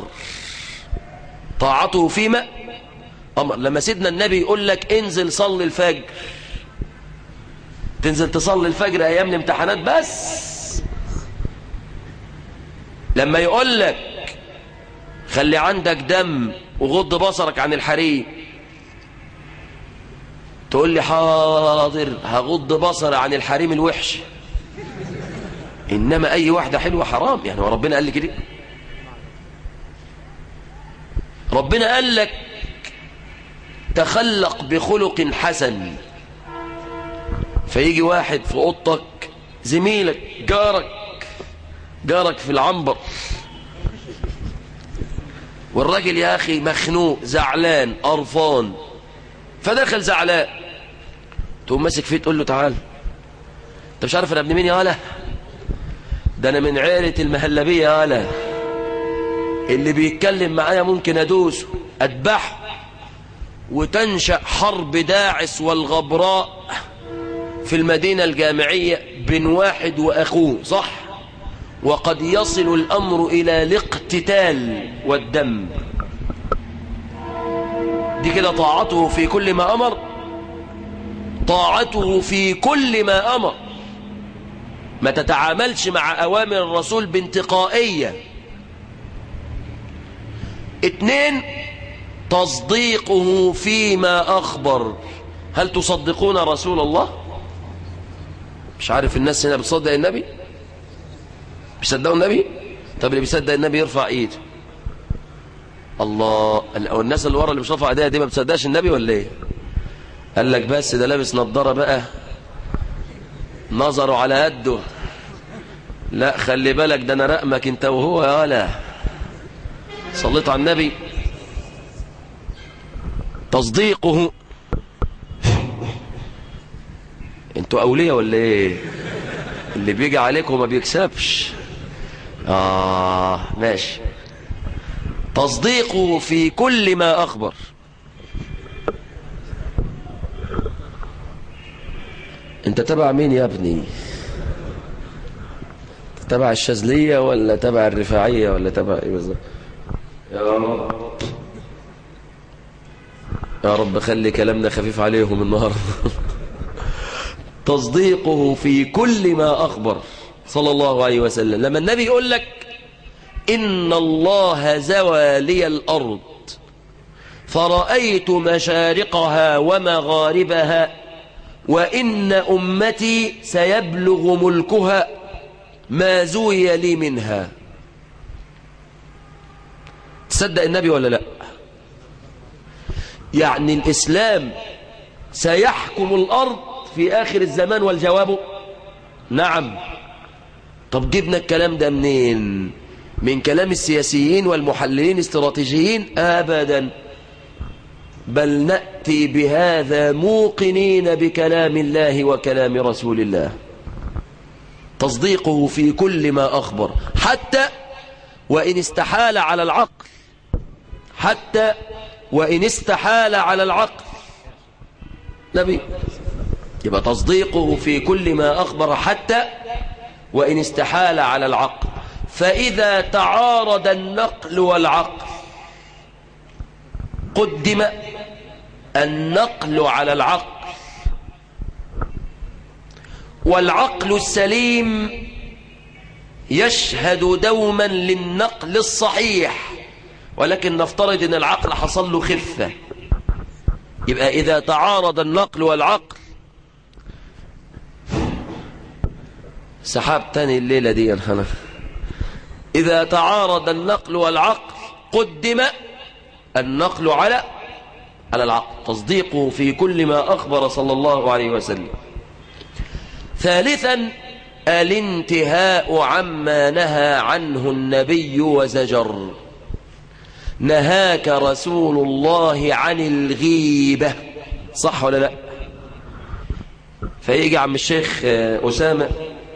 طاعته فيما امر لما سيدنا النبي يقول لك انزل صلي الفجر تنزل تصلي الفجر ايام الامتحانات بس لما يقول لك خلي عندك دم وغض بصرك عن الحريم تقول لي حاضر هغض بصر عن الحريم الوحش إنما أي واحدة حلوة حرام يعني وربنا قال لي كده ربنا قال لك تخلق بخلق حسن فيجي واحد في اوضتك زميلك جارك جارك في العنبر والراجل يا أخي مخنوق زعلان قرفان فدخل زعلان تقوم ماسك فيه تقول له تعال انت مش عارف انا ابن مين يا هلا ده انا من عيلة المهلبية يا هلا اللي بيتكلم معايا ممكن ادوسه اذبحه وتنشأ حرب داعس والغبراء في المدينة الجامعية بين واحد وأخوه صح وقد يصل الأمر إلى الاقتتال والدم دي كده طاعته في كل ما أمر طاعته في كل ما أمر ما تتعاملش مع أوامر الرسول بانتقائية اتنين تصديقه فيما أخبر هل تصدقون رسول الله مش عارف الناس هنا بتصدق النبي بيصدقوا النبي طب اللي بيصدق النبي يرفع ايده الله او الناس اللي ورا اللي مش رافع ايديها دي ما بتصدقش النبي ولا ايه قال لك بس ده لابس نظاره بقى نظره على قده لا خلي بالك ده انا رقمك انت وهو يا ولا صليت على النبي تصديقه انتوا اولياء ولا ايه اللي بيجي عليكم ما بيكسبش اه ماشي تصديقه في كل ما اخبر انت تبع مين يا ابني تبع الشاذليه ولا تبع الرفاعيه ولا تبع ايه بالظبط يا رب يا رب خلي كلامنا خفيف عليهم النهارده تصديقه في كل ما أخبر صلى الله عليه وسلم لما النبي يقول لك إن الله زوى لي الأرض فرأيت مشارقها ومغاربها وإن أمتي سيبلغ ملكها ما زوي لي منها تصدق النبي ولا لا يعني الإسلام سيحكم الأرض في آخر الزمان والجواب نعم طب جبنا الكلام ده منين من كلام السياسيين والمحللين الاستراتيجيين ابدا بل نأتي بهذا موقنين بكلام الله وكلام رسول الله تصديقه في كل ما أخبر حتى وإن استحال على العقل حتى وإن استحال على العقل نبي يبقى تصديقه في كل ما أخبر حتى وإن استحال على العقل فإذا تعارض النقل والعقل قدم النقل على العقل والعقل السليم يشهد دوما للنقل الصحيح ولكن نفترض ان العقل حصل له خفة يبقى اذا تعارض النقل والعقل سحاب تاني الليلة دي انا اذا تعارض النقل والعقل قدم النقل على على العقل تصديقه في كل ما أخبر صلى الله عليه وسلم ثالثا الانتهاء عما نهى عنه النبي وزجر نهاك رسول الله عن الغيبة صح ولا لا فيجي عم الشيخ أسامة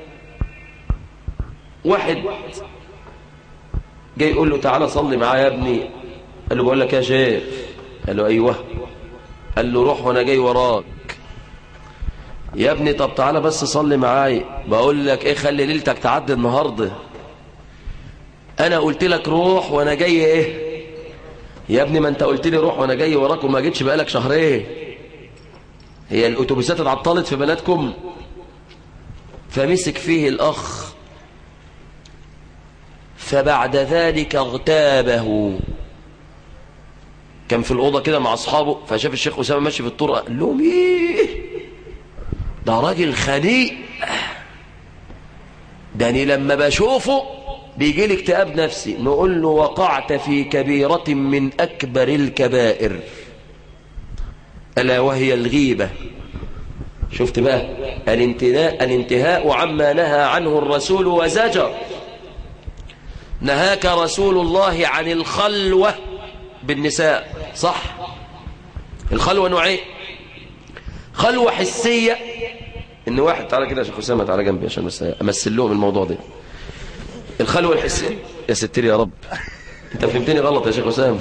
واحد جاي يقول له تعالى صلي معايا يا ابني قال له بقول لك يا شيخ قال له ايوه قال له روح وانا جاي وراك يا ابني طب تعالى بس صلي معايا بقول لك ايه خلي ليلتك تعدي النهارده انا قلت لك روح وانا جاي ايه يا ابني ما انت قلت لي روح وانا جاي وراك وما جيتش بقالك شهرين هي الاتوبيسات اتعطلت في بلدكم فمسك فيه الاخ فبعد ذلك اغتابه كان في الأوضة كده مع أصحابه فشاف الشيخ أسامة ماشي في الطرق قال لهم إيه ده راجل خنيق داني لما بشوفه بيجي لي اكتئاب نفسي نقول له وقعت في كبيرة من أكبر الكبائر ألا وهي الغيبة شفت بقى الانتهاء, الانتهاء عما نهى عنه الرسول وزجر نهاك رسول الله عن الخلوة بالنساء صح الخلوة نوعين خلوة حسية ان واحد تعالى كده يا شيخ اسامه تعالى جنبي عشان بس امثل لهم الموضوع ده الخلوة الحسية يا ستير يا رب انت فهمتني غلط يا شيخ اسامه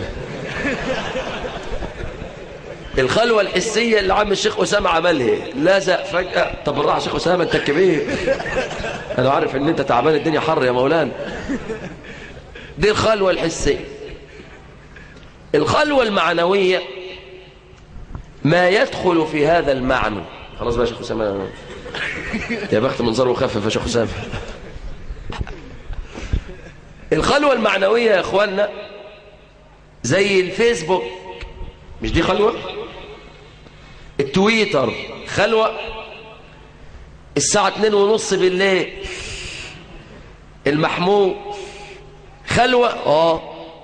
الخلوة الحسية اللي عم الشيخ أسامة عملها لازق فجأة طب بالراحة يا شيخ أسامة أنت كبير أنا عارف إن أنت تعبان الدنيا حر يا مولانا دي الخلوة الحسية الخلوة المعنوية ما يدخل في هذا المعنى خلاص بقى يا شيخ أسامة يا بخت منظر وخفف يا شيخ أسامة الخلوة المعنوية يا أخوانا زي الفيسبوك مش دي خلوة التويتر خلوة الساعة اتنين ونص بالليل المحمود خلوة اه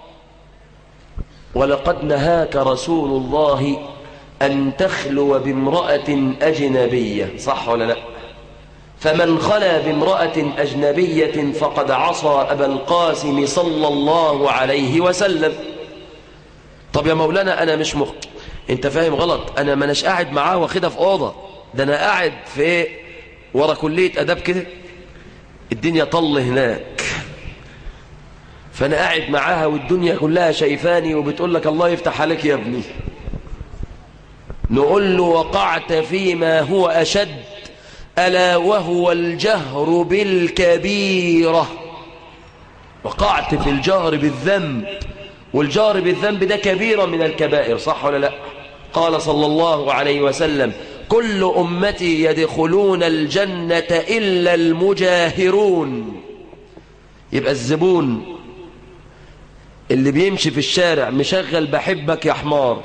ولقد نهاك رسول الله أن تخلو بامرأة أجنبية صح ولا لا فمن خلا بامرأة أجنبية فقد عصى أبا القاسم صلى الله عليه وسلم طب يا مولانا أنا مش مخ أنت فاهم غلط أنا ما أناش قاعد معاه واخدها في أوضة ده أنا قاعد في إيه ورا كلية أداب كده الدنيا طل هناك فأنا قاعد معاها والدنيا كلها شايفاني وبتقول لك الله يفتح عليك يا ابني نقول له وقعت فيما هو أشد ألا وهو الجهر بالكبيرة وقعت في الجهر بالذنب والجهر بالذنب ده كبيرة من الكبائر صح ولا لا قال صلى الله عليه وسلم كل أمتي يدخلون الجنة إلا المجاهرون يبقى الزبون اللي بيمشي في الشارع مشغل بحبك يا حمار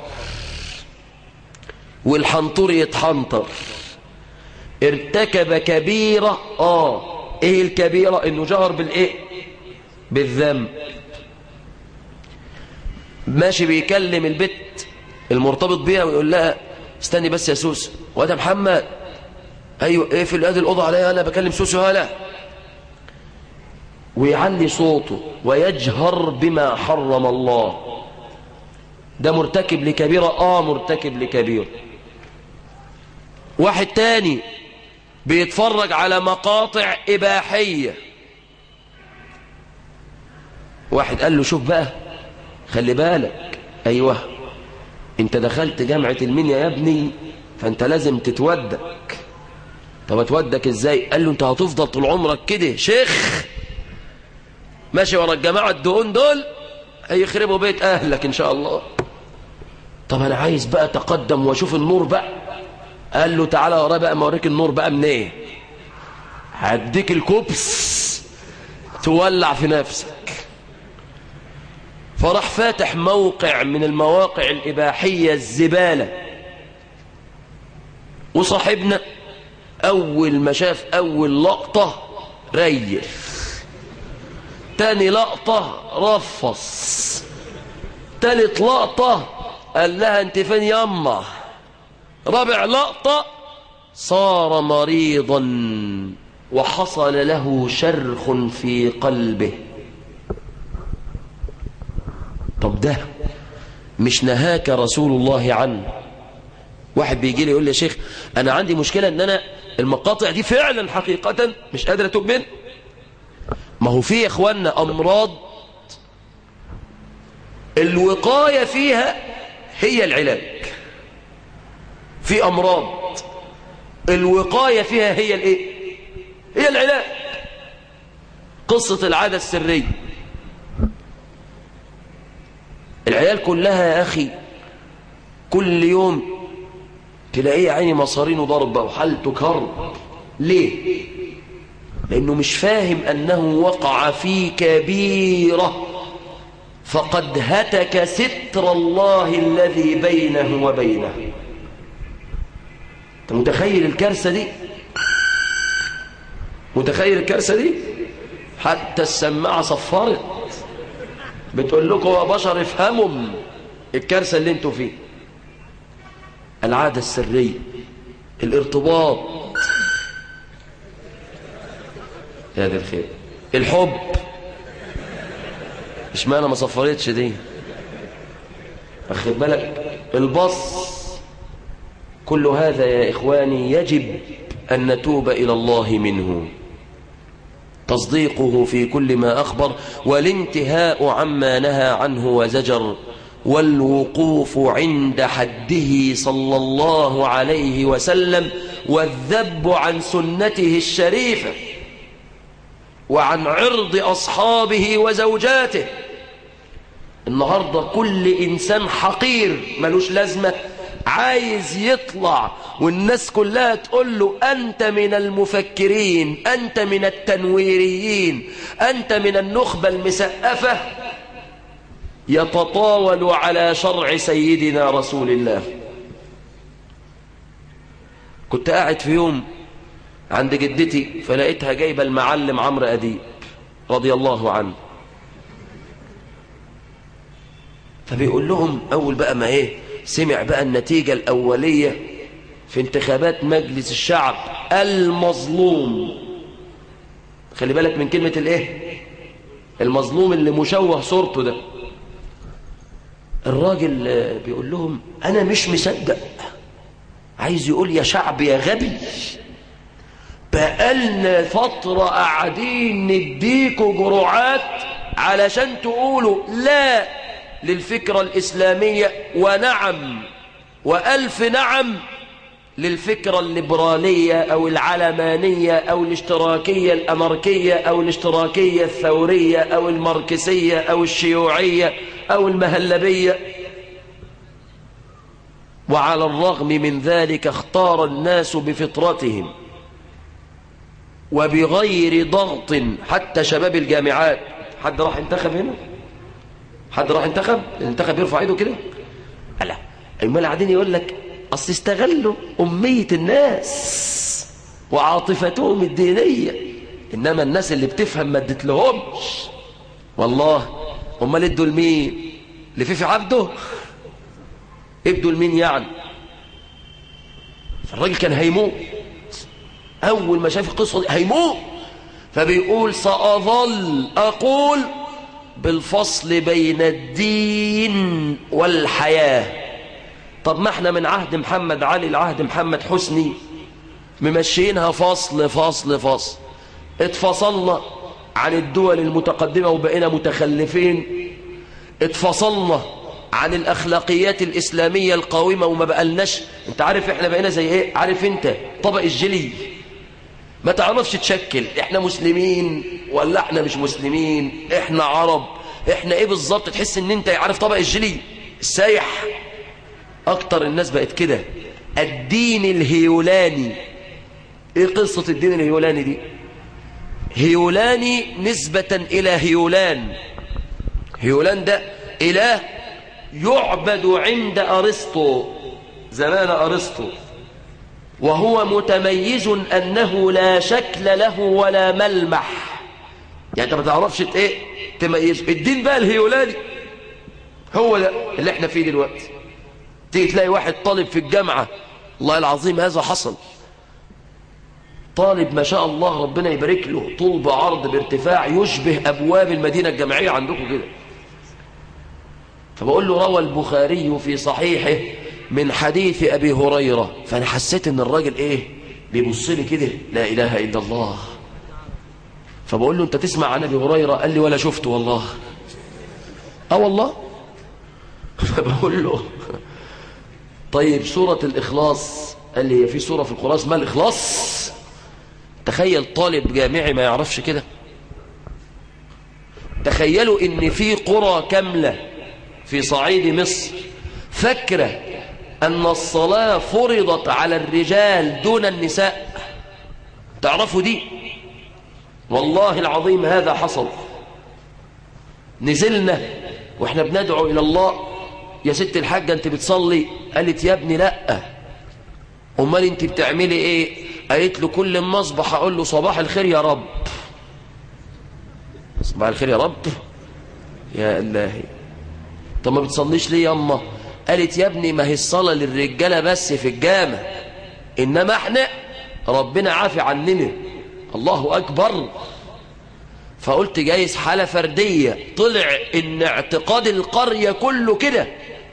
والحنطور يتحنطر ارتكب كبيرة اه ايه الكبيرة انه جهر بالايه بالذنب ماشي بيكلم البت المرتبط بيها ويقول لها استني بس يا سوس وده محمد ايوه ايه في ادي الاوضه عليا انا بكلم سوسو هلا ويعلي صوته ويجهر بما حرم الله ده مرتكب لكبيرة اه مرتكب لكبيرة واحد تاني بيتفرج على مقاطع إباحية واحد قال له شوف بقى خلي بالك أيوه انت دخلت جامعة المنيا يا ابني فانت لازم تتودك طب اتودك ازاي قال له انت هتفضل طول عمرك كده شيخ ماشي ورا الجماعة الدقون دول هيخربوا بيت اهلك ان شاء الله طب انا عايز بقى تقدم واشوف النور بقى قال له تعالى ورا بقى ما اوريك النور بقى منين ايه هديك الكوبس تولع في نفسك فراح فاتح موقع من المواقع الإباحية الزبالة وصاحبنا أول ما شاف أول لقطة ريف تاني لقطة رفص تالت لقطة قال لها انت فين يما رابع لقطة صار مريضا وحصل له شرخ في قلبه طب ده مش نهاك رسول الله عنه واحد بيجي لي يقول لي يا شيخ انا عندي مشكلة ان انا المقاطع دي فعلا حقيقة مش قادر اتوب منه ما هو في يا اخوانا امراض الوقاية فيها هي العلاج في امراض الوقاية فيها هي الايه هي العلاج قصة العادة السرية العيال كلها يا أخي كل يوم تلاقيه عيني مصارين وضربة وحالته كرب ليه؟ لأنه مش فاهم أنه وقع في كبيرة فقد هتك ستر الله الذي بينه وبينه أنت متخيل الكارثة دي؟ متخيل الكارثة دي؟ حتى السماعة صفرت بتقول لكم يا بشر افهموا الكارثة اللي انتوا فيه العادة السرية الارتباط يا دي الخير الحب مش معنى ما صفرتش دي أخذ بالك البص كل هذا يا إخواني يجب أن نتوب إلى الله منه تصديقه في كل ما أخبر والانتهاء عما نهى عنه وزجر والوقوف عند حده صلى الله عليه وسلم والذب عن سنته الشريفة وعن عرض أصحابه وزوجاته النهاردة كل إنسان حقير ملوش لازمة عايز يطلع والناس كلها تقول له أنت من المفكرين أنت من التنويريين أنت من النخبة المسقفة يتطاول على شرع سيدنا رسول الله كنت قاعد في يوم عند جدتي فلقيتها جايبة المعلم عمرو أديب رضي الله عنه فبيقول لهم أول بقى ما إيه سمع بقى النتيجة الأولية في انتخابات مجلس الشعب المظلوم خلي بالك من كلمة الايه المظلوم اللي مشوه صورته ده الراجل بيقول لهم انا مش مصدق عايز يقول يا شعب يا غبي بقالنا فترة قاعدين نديكوا جرعات علشان تقولوا لا للفكرة الإسلامية ونعم وألف نعم للفكرة الليبرالية أو العلمانية أو الاشتراكية الأمريكية أو الاشتراكية الثورية أو الماركسية أو الشيوعية أو المهلبية وعلى الرغم من ذلك اختار الناس بفطرتهم وبغير ضغط حتى شباب الجامعات حد راح انتخب هنا حد راح انتخب الانتخب يرفع ايده كده لا امال قاعدين يقول لك اصل استغلوا اميه الناس وعاطفتهم الدينيه انما الناس اللي بتفهم ما اديتلهمش والله امال ادوا لمين لفيفي عبده ادوا لمين يعني الراجل كان هيموت أول ما شاف القصة دي هيموت فبيقول سأظل أقول بالفصل بين الدين والحياة طب ما احنا من عهد محمد علي لعهد محمد حسني ممشيينها فصل فصل فصل اتفصلنا عن الدول المتقدمة وبقينا متخلفين اتفصلنا عن الأخلاقيات الإسلامية القويمة وما بقالناش انت عارف احنا بقينا زي ايه عارف انت طبق الجلي ما تعرفش تشكل احنا مسلمين ولا احنا مش مسلمين احنا عرب احنا ايه بالظبط تحس ان انت عارف طبق الجلي السايح اكتر الناس بقت كده الدين الهيولاني ايه قصة الدين الهيولاني دي هيولاني نسبة الى هيولان هيولان ده اله يعبد عند ارسطو زمان ارسطو وهو متميز أنه لا شكل له ولا ملمح يعني أنت ما تعرفش ايه تميز الدين بقى الهيولاني هو ده اللي احنا فيه دلوقتي تيجي تلاقي واحد طالب في الجامعة الله العظيم هذا حصل طالب ما شاء الله ربنا يبارك له طول بعرض بارتفاع يشبه أبواب المدينة الجامعية عندكم كده فبقول له روى البخاري في صحيحه من حديث أبي هريرة فأنا حسيت أن الراجل إيه بيبص لي كده لا إله إلا الله فبقول له أنت تسمع عن أبي هريرة قال لي ولا شفته والله أه والله فبقول له طيب سورة الإخلاص قال لي هي في سورة في القرآن اسمها الإخلاص تخيل طالب جامعي ما يعرفش كده تخيلوا ان في قرى كاملة في صعيد مصر فاكرة أن الصلاة فرضت على الرجال دون النساء تعرفوا دي والله العظيم هذا حصل نزلنا واحنا بندعو إلى الله يا ست الحاجة انت بتصلي قالت يا ابني لا امال انت بتعملي ايه قالت له كل ما اصبح اقول له صباح الخير يا رب صباح الخير يا رب يا الله طب ما بتصليش ليه يا اما قالت يا ابني ما هي الصلاة للرجالة بس في الجامع إنما احنا ربنا عافي عننا الله أكبر فقلت جايز حالة فردية طلع إن اعتقاد القرية كله كده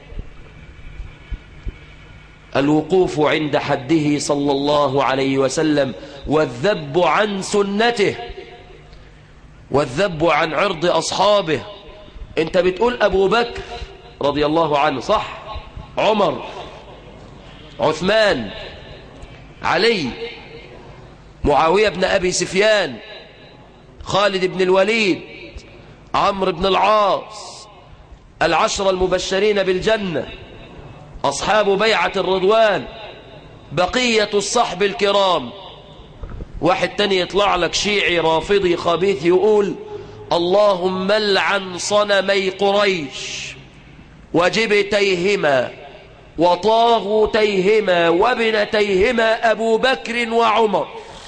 الوقوف عند حده صلى الله عليه وسلم والذب عن سنته والذب عن عرض أصحابه انت بتقول أبو بكر رضي الله عنه صح عمر عثمان علي معاوية بن أبي سفيان خالد بن الوليد عمرو بن العاص العشرة المبشرين بالجنة أصحاب بيعة الرضوان بقية الصحب الكرام واحد تاني يطلع لك شيعي رافضي خبيث يقول اللهم لعن صنمي قريش وجبتيهما وطاغوتيهما وابنتيهما أبو بكر وعمر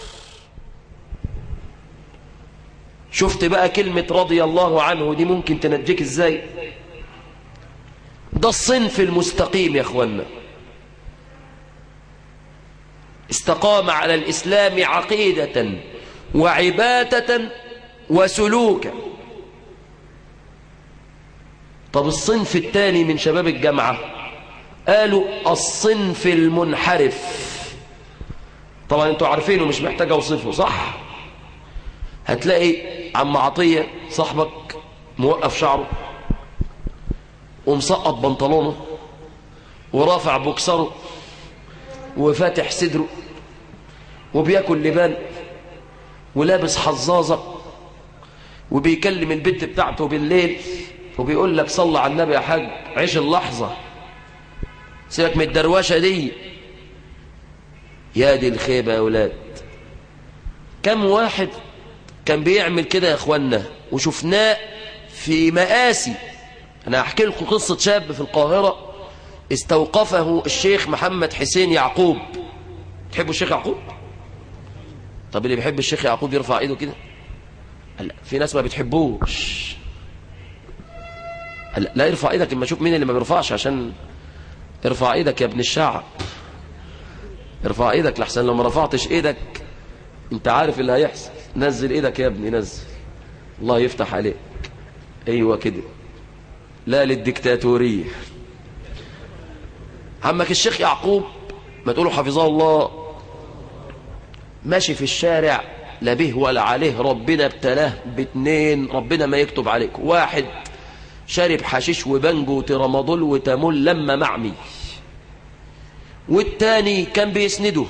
شفت بقى كلمة رضي الله عنه دي ممكن تنجيك ازاي ده الصنف المستقيم يا اخوانا استقام على الإسلام عقيدة وعبادة وسلوكا طب الصنف الثاني من شباب الجامعة قالوا الصنف المنحرف طبعا انتوا عارفينه مش محتاج اوصفه صح هتلاقي عم عطية صاحبك موقف شعره ومسقط بنطلونه ورافع بوكسره وفاتح صدره وبياكل لبان ولابس حظاظة وبيكلم البنت بتاعته بالليل وبيقول لك صلى على النبي يا حاج عيش اللحظة سيبك من الدرواشة دي يا دي الخيبة يا ولاد كم واحد كان بيعمل كده يا اخوانا وشفناه في مآسي انا هحكي لكم قصة شاب في القاهرة استوقفه الشيخ محمد حسين يعقوب تحبوا الشيخ يعقوب طب اللي بيحب الشيخ يعقوب يرفع ايده كده لا في ناس ما بتحبوش لا لا يرفع ايدك اما اشوف مين اللي ما بيرفعش عشان ارفع ايدك يا ابن الشعب ارفع ايدك لحسن لو ما رفعتش ايدك انت عارف اللي هيحصل نزل ايدك يا ابني نزل الله يفتح عليك ايوه كده لا للديكتاتورية عمك الشيخ يعقوب ما تقوله حفظه الله ماشي في الشارع لا به ولا عليه ربنا ابتلاه باتنين ربنا ما يكتب عليك واحد شارب حشيش وبنجو وترامادول وتامول لما معمي والتاني كان بيسنده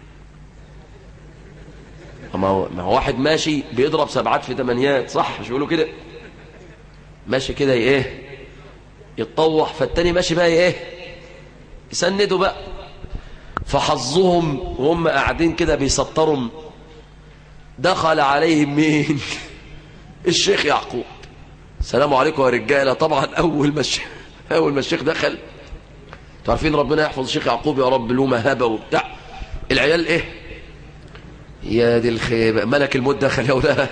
ما هو, ما هو واحد ماشي بيضرب سبعات في تمانيات صح مش بيقولوا كده ماشي كده ايه يتطوح فالتاني ماشي بقى ايه يسندوا بقى فحظهم وهم قاعدين كده بيسطروا دخل عليهم مين الشيخ يعقوب السلام عليكم يا رجاله طبعا اول ما الشيخ اول ما الشيخ دخل انتوا عارفين ربنا يحفظ الشيخ يعقوب يا رب له مهابه وبتاع العيال ايه يا دي الخيبه ملك الموت دخل يا ولاد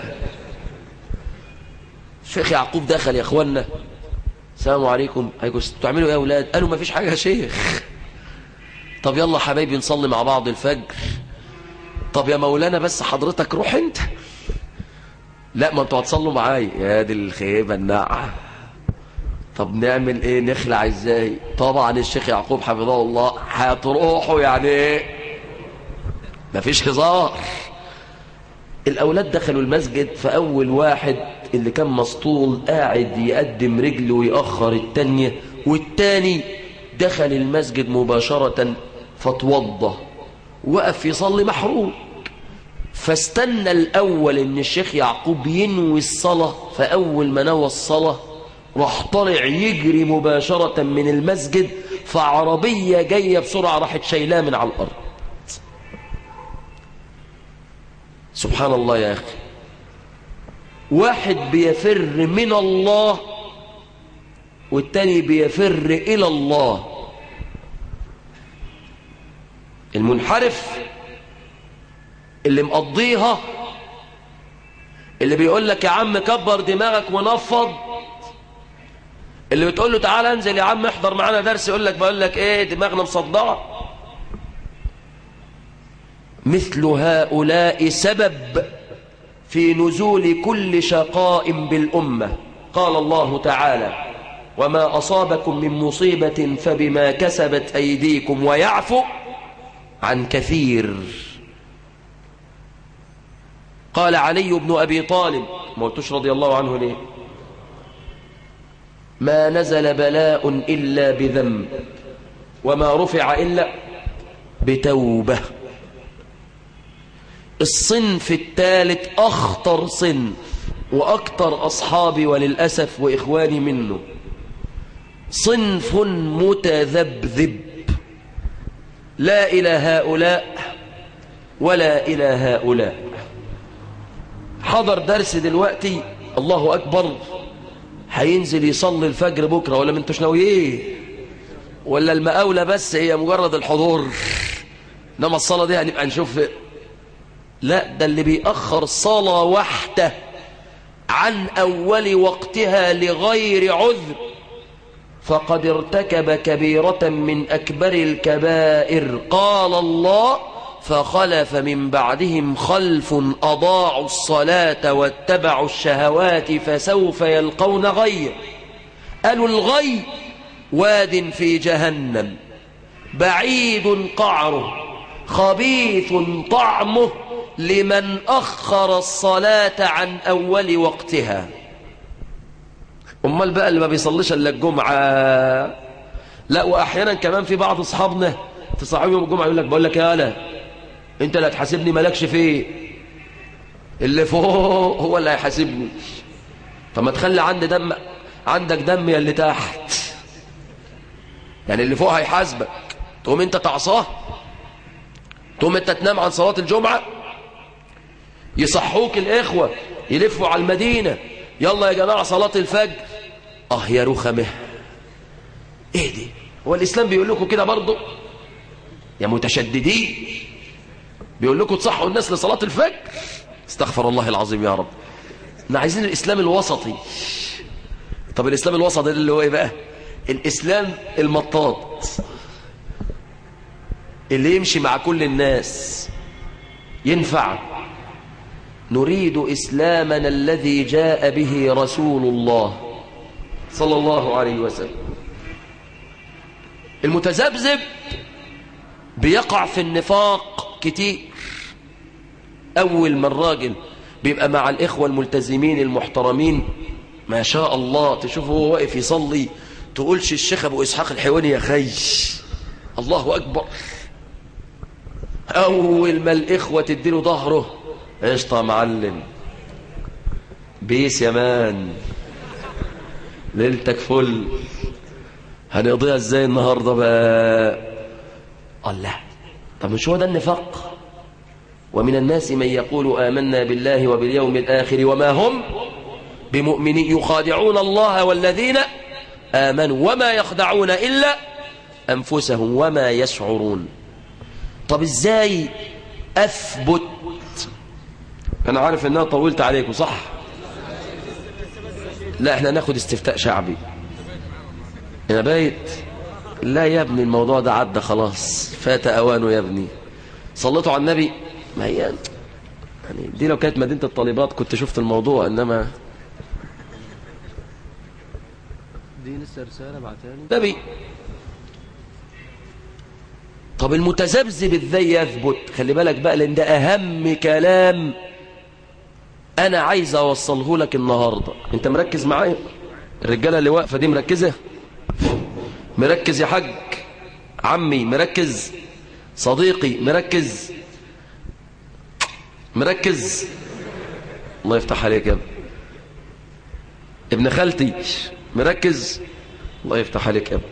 الشيخ يعقوب دخل يا اخوانا السلام عليكم هيقول تعملوا ايه يا اولاد قالوا ما فيش حاجه يا شيخ طب يلا حبايبي نصلي مع بعض الفجر طب يا مولانا بس حضرتك روح انت لا ما انتوا هتصلوا معايا يا دي الخيبه الناعه طب نعمل ايه نخلع ازاي طبعا الشيخ يعقوب حفظه الله هتروحوا يعني ايه مفيش هزار الاولاد دخلوا المسجد فاول واحد اللي كان مسطول قاعد يقدم رجله ويأخر التانية والتاني دخل المسجد مباشرة فتوضى وقف يصلي محروق فاستنى الأول ان الشيخ يعقوب ينوي الصلاة فأول ما نوى الصلاة راح طالع يجري مباشرة من المسجد فعربية جاية بسرعة راحت شايلاه من على الأرض سبحان الله يا أخي واحد بيفر من الله والتاني بيفر إلى الله المنحرف اللي مقضيها اللي بيقول لك يا عم كبر دماغك ونفض اللي بتقول له تعالى انزل يا عم احضر معانا درس يقول لك بقول لك ايه دماغنا مصدعه مثل هؤلاء سبب في نزول كل شقاء بالأمة قال الله تعالى وما أصابكم من مصيبة فبما كسبت أيديكم ويعفو عن كثير قال علي بن أبي طالب ما قلتش رضي الله عنه ليه ما نزل بلاء إلا بذنب وما رفع إلا بتوبة الصنف الثالث أخطر صنف وأكثر أصحابي وللأسف وإخواني منه صنف متذبذب لا إلى هؤلاء ولا إلى هؤلاء حضر درس دلوقتي الله أكبر هينزل يصلي الفجر بكرة ولا من ناويين ولا المقاولة بس هي مجرد الحضور انما الصلاة دي هنبقى نشوف لا ده اللي بيأخر صلاة واحدة عن أول وقتها لغير عذر فقد ارتكب كبيرة من أكبر الكبائر قال الله فخلف من بعدهم خلف أضاعوا الصلاة واتبعوا الشهوات فسوف يلقون غي قالوا الغي واد في جهنم بعيد قعره خبيث طعمه لمن أخر الصلاة عن أول وقتها أمال بقى اللي ما بيصليش إلا الجمعة لا وأحيانا كمان في بعض أصحابنا تصحوا يوم الجمعة يقول لك بقول لك يا ألا أنت اللي هتحاسبني مالكش فيه اللي فوق هو اللي هيحاسبني فما تخلي عندي دم عندك دم يا اللي تحت يعني اللي فوق هيحاسبك تقوم انت تعصاه تقوم انت تنام عن صلاة الجمعة يصحوك الإخوة يلفوا على المدينة يلا يا جماعة صلاة الفجر اه يا رخمه ايه دي هو الإسلام بيقول لكم كده برضه يا متشددين بيقول لكم تصحوا الناس لصلاة الفجر استغفر الله العظيم يا رب احنا عايزين الإسلام الوسطي طب الإسلام الوسطي ده اللي هو ايه بقى الإسلام المطاط اللي يمشي مع كل الناس ينفع نريد إسلامنا الذي جاء به رسول الله صلى الله عليه وسلم المتذبذب بيقع في النفاق كتير أول ما الراجل بيبقى مع الإخوة الملتزمين المحترمين ما شاء الله تشوفه هو واقف يصلي تقولش الشيخ أبو إسحاق الحيواني يا خي الله أكبر أول ما الإخوة تديله ظهره قشطة يا معلم بيس يا مان ليلتك فل هنقضيها ازاي النهارده بقى الله طب مش هو ده النفاق ومن الناس من يقول آمنا بالله وباليوم الآخر وما هم بمؤمنين يخادعون الله والذين آمنوا وما يخدعون إلا أنفسهم وما يشعرون طب ازاي أثبت أنا عارف أنها طولت عليكم صح لا احنا ناخد استفتاء شعبي يا بايت لا يا ابني الموضوع ده عدى خلاص فات اوانه يا ابني صليتوا على النبي ما هي يعني دي لو كانت مدينة الطالبات كنت شفت الموضوع انما دي لسه رسالة بعتها نبي طب المتذبذب ازاي يثبت خلي بالك بقى لان ده اهم كلام انا عايز اوصله لك النهارده انت مركز معايا الرجاله اللي واقفه دي مركزه مركز يا حاج عمي مركز صديقي مركز مركز الله يفتح عليك يا ابني ابن خالتي مركز الله يفتح عليك يا ابني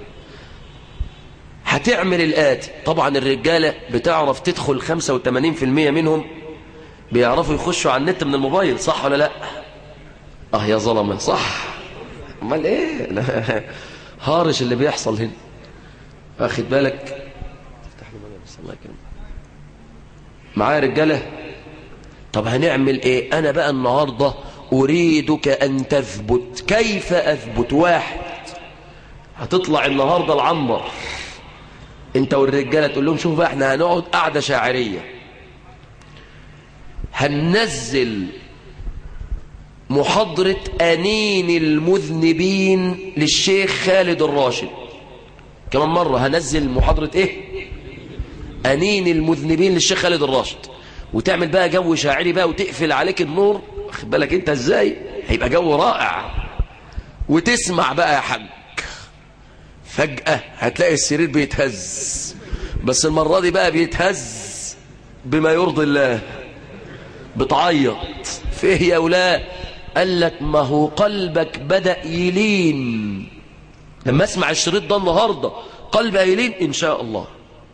هتعمل الآتي طبعا الرجالة بتعرف تدخل 85% منهم بيعرفوا يخشوا على النت من الموبايل صح ولا لا اه يا ظلمة صح امال ايه أنا هارش اللي بيحصل هنا واخد بالك افتح له بقى بس الله يكرمك معايا رجاله طب هنعمل ايه انا بقى النهارده اريدك ان تثبت كيف اثبت واحد هتطلع النهارده العنبر انت والرجاله تقول لهم شوفوا بقى احنا هنقعد قعده شاعريه هننزل محاضرة أنين المذنبين للشيخ خالد الراشد كمان مرة هنزل محاضرة إيه أنين المذنبين للشيخ خالد الراشد وتعمل بقى جو شاعري بقى وتقفل عليك النور واخد بالك انت ازاي هيبقى جو رائع وتسمع بقى يا حاج فجأة هتلاقي السرير بيتهز بس المرة دي بقى بيتهز بما يرضي الله بتعيط في ايه يا اولاد قال لك ما هو قلبك بدأ يلين لما اسمع الشريط ده النهاردة قلبي يلين ان شاء الله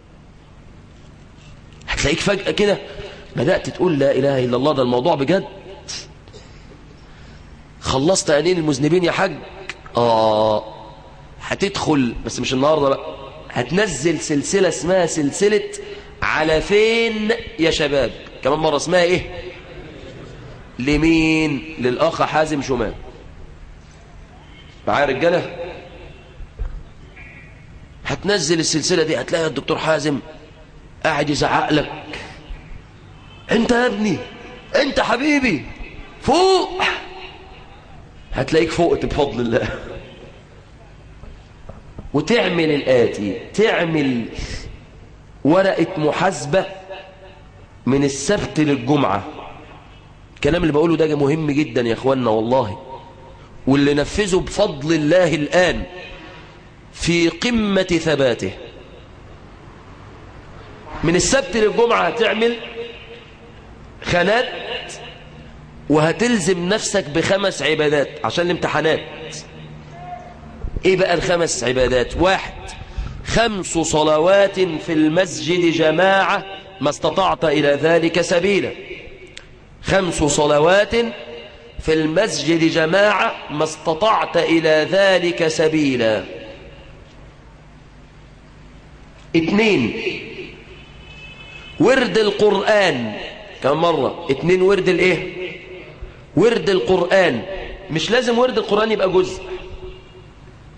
هتلاقيك فجأة كده بدأت تقول لا إله إلا الله ده الموضوع بجد خلصت أنين المذنبين يا حاج آه هتدخل بس مش النهاردة بقى هتنزل سلسلة اسمها سلسلة على فين يا شباب كمان مرة اسمها ايه لمين للأخ حازم شمال معايا رجالة هتنزل السلسلة دي هتلاقي الدكتور حازم قاعد يزعق لك انت يا ابني انت حبيبي فوق هتلاقيك فوقت بفضل الله وتعمل الآتي تعمل ورقة محاسبة من السبت للجمعة الكلام اللي بقوله ده مهم جدا يا اخوانا والله واللي نفذه بفضل الله الآن في قمة ثباته من السبت للجمعة هتعمل خانات وهتلزم نفسك بخمس عبادات عشان الامتحانات ايه بقى الخمس عبادات واحد خمس صلوات في المسجد جماعة ما استطعت إلى ذلك سبيلا خمس صلوات في المسجد جماعة ما استطعت إلى ذلك سبيلا اتنين ورد القرآن كم مرة اتنين ورد الايه ورد القرآن مش لازم ورد القرآن يبقى جزء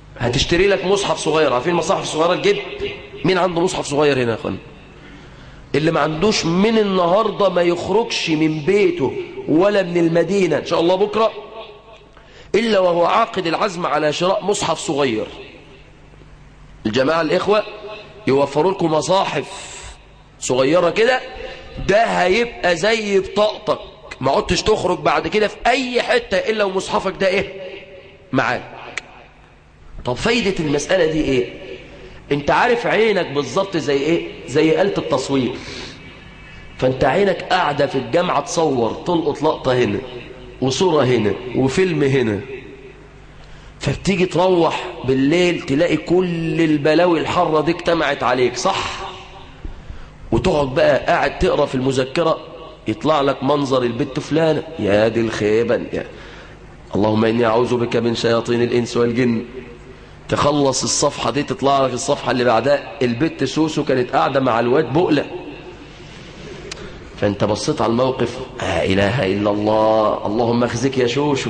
هتشتري لك مصحف صغير عارفين المصاحف الصغيرة الجد مين عنده مصحف صغير هنا يا اخوان اللي ما عندوش من النهاردة ما يخرجش من بيته ولا من المدينة إن شاء الله بكرة إلا وهو عاقد العزم على شراء مصحف صغير الجماعة الإخوة يوفروا لكم مصاحف صغيرة كده ده هيبقى زي بطاقتك ما عدتش تخرج بعد كده في أي حتة إلا ومصحفك ده إيه معاك طب فايدة المسألة دي إيه انت عارف عينك بالظبط زي ايه زي آلة التصوير فانت عينك قاعدة في الجامعة تصور تلقط لقطة هنا وصورة هنا وفيلم هنا فبتيجي تروح بالليل تلاقي كل البلاوي الحرة دي اجتمعت عليك صح وتقعد بقى قاعد تقرا في المذكرة يطلع لك منظر البت فلانة يا دي الخيبة يا اللهم إني أعوذ بك من شياطين الإنس والجن تخلص الصفحة دي تطلع لك الصفحة اللي بعدها البت سوسو كانت قاعدة مع الواد بقلة فانت بصيت على الموقف لا إله إلا الله اللهم اخزك يا شوشو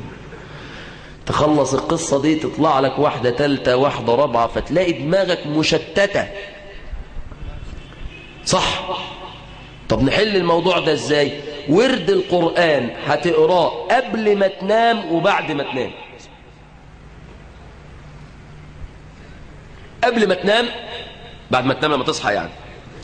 تخلص القصة دي تطلع لك واحدة تالتة واحدة رابعة فتلاقي دماغك مشتتة صح طب نحل الموضوع ده ازاي ورد القرآن هتقراه قبل ما تنام وبعد ما تنام قبل ما تنام بعد ما تنام لما تصحى يعني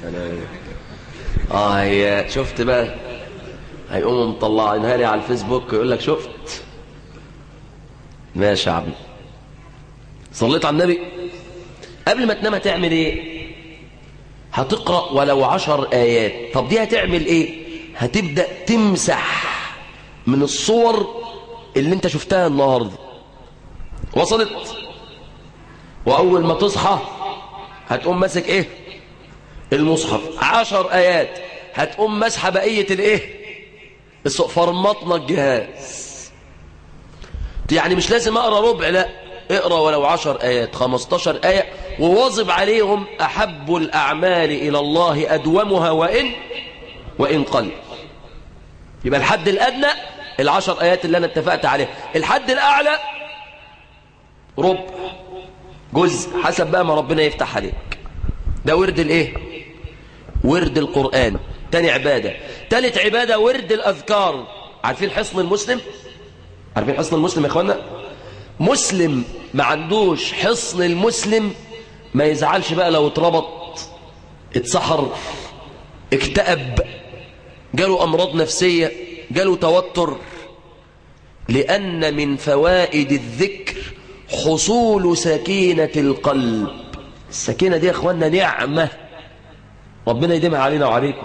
اه هي شفت بقى هيقوموا مطلعينها لي على الفيسبوك يقول لك شفت ماشي يا عبد صليت على النبي قبل ما تنام هتعمل ايه هتقرأ ولو عشر آيات طب دي هتعمل ايه هتبدأ تمسح من الصور اللي انت شفتها النهاردة وصلت وأول ما تصحى هتقوم ماسك ايه المصحف عشر آيات هتقوم مسحة بقية الايه فرمطنا الجهاز يعني مش لازم اقرا ربع لا اقرا ولو عشر آيات خمستاشر آية وواظب عليهم أحب الأعمال إلى الله أدومها وإن وإن قل يبقى الحد الأدنى العشر آيات اللي أنا اتفقت عليها الحد الأعلى ربع جزء حسب بقى ما ربنا يفتح عليك ده ورد الايه ورد القرآن تاني عبادة تالت عبادة ورد الأذكار عارفين حصن المسلم عارفين حصن المسلم يا اخوانا مسلم ما عندوش حصن المسلم ما يزعلش بقى لو اتربط اتسحر اكتئب جاله أمراض نفسية جاله توتر لأن من فوائد الذكر حصول سكينة القلب السكينة دي يا اخوانا نعمة ربنا يديمها علينا وعليكم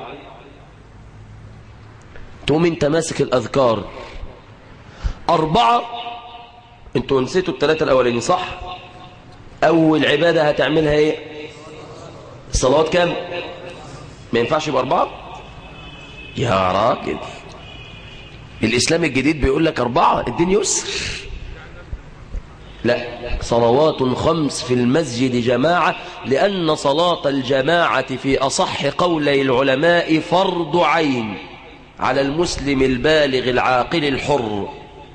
تقوم انت ماسك الأذكار أربعة انتوا نسيتوا الثلاثة الأولين صح أول عبادة هتعملها ايه الصلوات كام ما ينفعش يبقى أربعة يا راجل الإسلام الجديد بيقول لك أربعة الدين يسر لا صلوات خمس في المسجد جماعة لأن صلاة الجماعة في أصح قولي العلماء فرض عين على المسلم البالغ العاقل الحر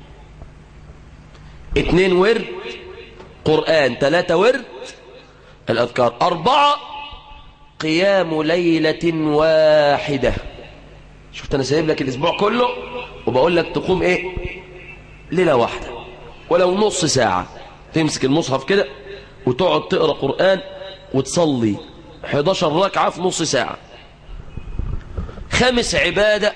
اتنين ورد قرآن ثلاثة ورد الأذكار أربعة قيام ليلة واحدة شفت أنا سايب لك الأسبوع كله وبقول لك تقوم إيه ليلة واحدة ولو نص ساعة تمسك المصحف كده وتقعد تقرأ قرآن وتصلي 11 ركعة في نص ساعة خامس عبادة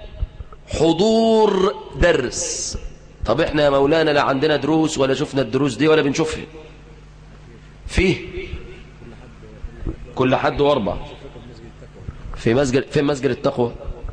حضور درس طب احنا يا مولانا لا عندنا دروس ولا شفنا الدروس دي ولا بنشوفها فيه كل حد واربع في مسجد في مسجد التقوى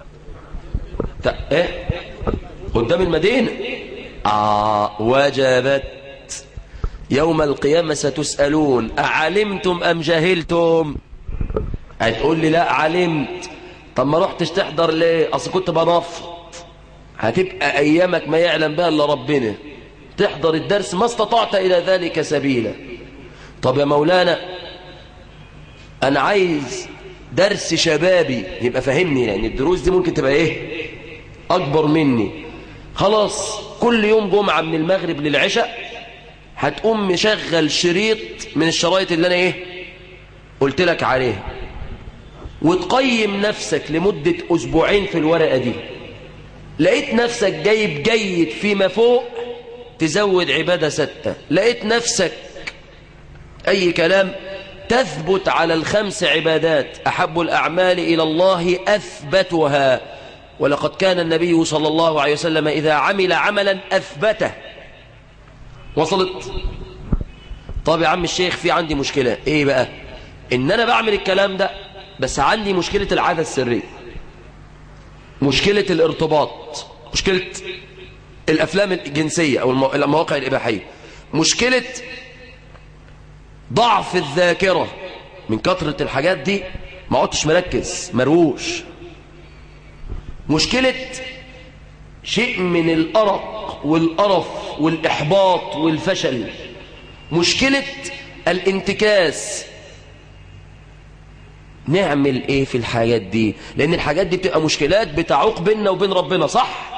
ايه قدام المدينة آه وجبت يوم القيامة ستسألون أعلمتم أم جهلتم هتقول لي لا علمت طب ما رحتش تحضر ليه أصل كنت بنفض هتبقى أيامك ما يعلم بها إلا ربنا تحضر الدرس ما استطعت إلى ذلك سبيلا طب يا مولانا أنا عايز درس شبابي يبقى فهمني يعني الدروس دي ممكن تبقى إيه أكبر مني خلاص كل يوم جمعة من المغرب للعشاء هتقوم مشغل شريط من الشرايط اللي أنا إيه قلت لك عليها وتقيم نفسك لمدة أسبوعين في الورقة دي لقيت نفسك جايب جيد فيما فوق تزود عبادة ستة لقيت نفسك أي كلام تثبت على الخمس عبادات أحب الأعمال إلى الله أثبتها ولقد كان النبي صلى الله عليه وسلم إذا عمل عملا أثبته وصلت طب يا عم الشيخ في عندي مشكلة إيه بقى إن أنا بعمل الكلام ده بس عندي مشكلة العادة السرية مشكلة الارتباط مشكلة الأفلام الجنسية أو المو- المواقع الإباحية مشكلة ضعف الذاكرة من كثرة الحاجات دي ما عدتش مركز مروش مشكلة شيء من الأرق والقرف والإحباط والفشل مشكلة الانتكاس نعمل ايه في الحاجات دي لان الحاجات دي بتبقى مشكلات بتعوق بيننا وبين ربنا صح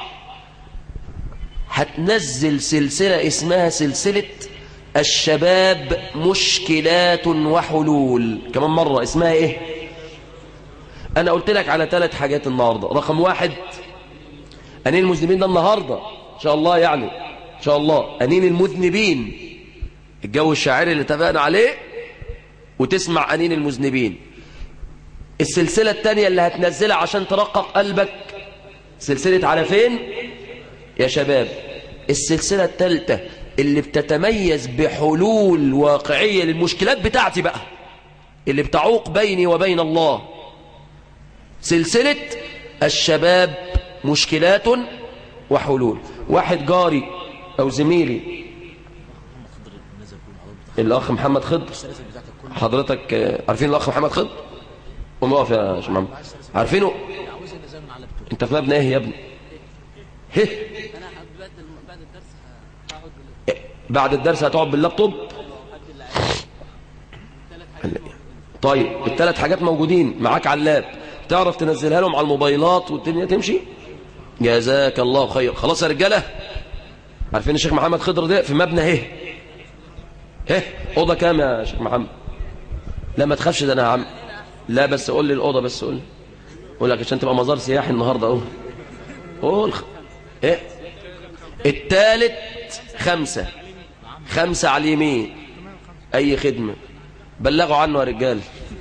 هتنزل سلسلة اسمها سلسلة الشباب مشكلات وحلول كمان مرة اسمها ايه انا قلت لك على ثلاث حاجات النهاردة رقم واحد انين المذنبين ده النهاردة ان شاء الله يعني ان شاء الله انين المذنبين الجو الشاعري اللي اتفقنا عليه وتسمع انين المذنبين السلسلة التانية اللي هتنزلها عشان ترقق قلبك سلسلة على فين يا شباب السلسلة التالتة اللي بتتميز بحلول واقعية للمشكلات بتاعتي بقى اللي بتعوق بيني وبين الله سلسلة الشباب مشكلات وحلول واحد جاري أو زميلي الأخ محمد خضر حضرتك آه، عارفين الأخ محمد خضر قوم اقف يا شيخ محمد عارفينه انت في مبنى ايه يا ابني هه بعد الدرس هتقعد باللابتوب طيب الثلاث حاجات موجودين معاك على اللاب تعرف تنزلها لهم على الموبايلات والدنيا تمشي جزاك الله خير خلاص يا رجاله عارفين الشيخ محمد خضر ده في مبنى اهي اهي اوضه كام يا شيخ محمد لا ما تخافش ده انا يا عم لا بس قول لي الاوضه بس قول لي قول لك عشان تبقى مزار سياحي النهارده اهو قول خ- ايه التالت خمسة خمسة على اليمين اي خدمة بلغوا عنه يا رجال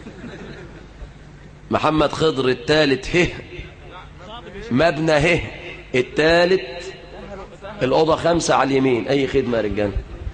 محمد خضر التالت هه مبنى هه التالت الأوضة خمسة على اليمين أي خدمة يا رجال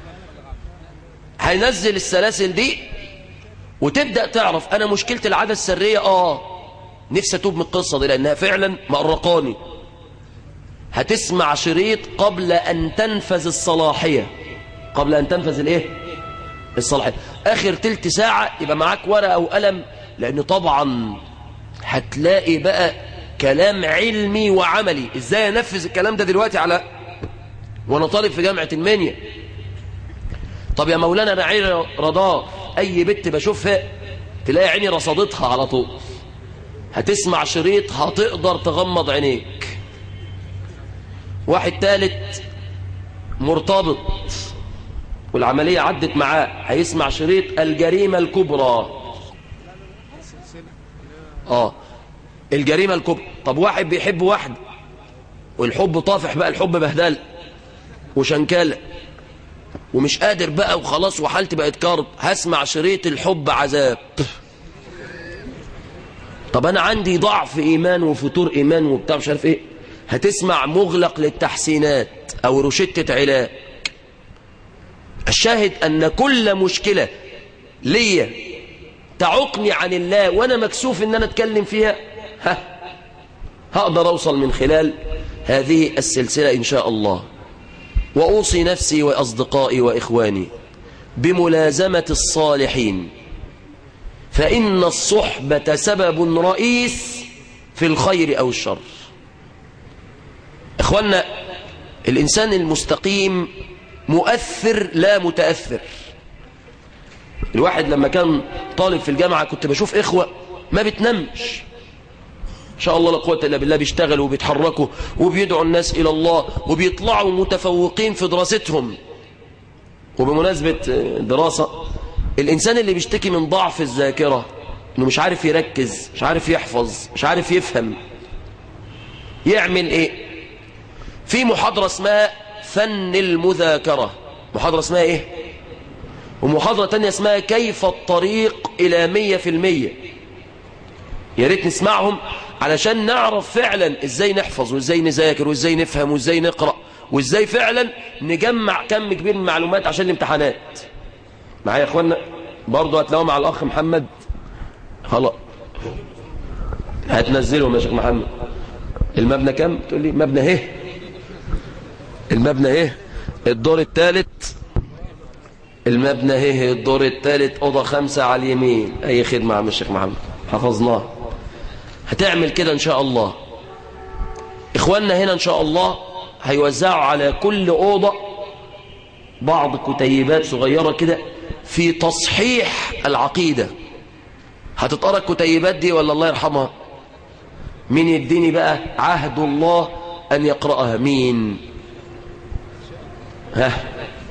هينزل السلاسل دي وتبدأ تعرف أنا مشكلة العادة السرية آه نفسي أتوب من القصة دي لأنها فعلا مقرقاني هتسمع شريط قبل أن تنفذ الصلاحية قبل أن تنفذ الإيه الصلاحية آخر تلت ساعة يبقى معاك ورقة أو قلم لأن طبعا هتلاقي بقى كلام علمي وعملي إزاي أنفذ الكلام ده دلوقتي على وأنا طالب في جامعة المنيا طب يا مولانا أنا عيني رادار أي بنت بشوفها تلاقي عيني رصدتها على طول هتسمع شريط هتقدر تغمض عينيك واحد تالت مرتبط والعملية عدت معاه هيسمع شريط الجريمة الكبرى اه الجريمة الكبرى طب واحد بيحب واحد والحب طافح بقى الحب بهدل وشنكالة ومش قادر بقى وخلاص وحالتي بقت كرب هسمع شريط الحب عذاب طب انا عندي ضعف ايمان وفتور ايمان وبتاع مش عارف ايه هتسمع مغلق للتحسينات او روشتة علاج الشاهد ان كل مشكلة ليا تعقني عن الله وانا مكسوف ان انا اتكلم فيها ها هقدر اوصل من خلال هذه السلسلة ان شاء الله واوصي نفسي واصدقائي واخواني بملازمة الصالحين فإن الصحبة سبب رئيس في الخير أو الشر إخوانا الإنسان المستقيم مؤثر لا متأثر الواحد لما كان طالب في الجامعة كنت بشوف إخوة ما بتنمش إن شاء الله لا قوة إلا بالله بيشتغلوا وبيتحركوا وبيدعوا الناس إلى الله وبيطلعوا متفوقين في دراستهم وبمناسبة دراسة الإنسان اللي بيشتكي من ضعف الذاكرة انه مش عارف يركز مش عارف يحفظ مش عارف يفهم يعمل ايه في محاضرة اسمها فن المذاكرة محاضرة اسمها ايه ومحاضرة تانية اسمها كيف الطريق الى مية في المية يا ريت نسمعهم علشان نعرف فعلا ازاي نحفظ وازاي نذاكر وازاي نفهم وازاي نقرأ وازاي فعلا نجمع كم كبير من المعلومات عشان الامتحانات معايا يا اخوانا برضه هتلاقوا مع الاخ محمد خلاص هتنزلهم يا شيخ محمد المبنى كم تقول لي مبنى ايه المبنى ايه الدور الثالث المبنى ايه الدور الثالث اوضه خمسة على اليمين اي خدمه عم الشيخ محمد حفظناه هتعمل كده ان شاء الله اخواننا هنا ان شاء الله هيوزعوا على كل اوضه بعض كتيبات صغيره كده في تصحيح العقيده هتتقرا الكتيبات دي ولا الله يرحمها مين يديني بقى عهد الله ان يقراها مين ها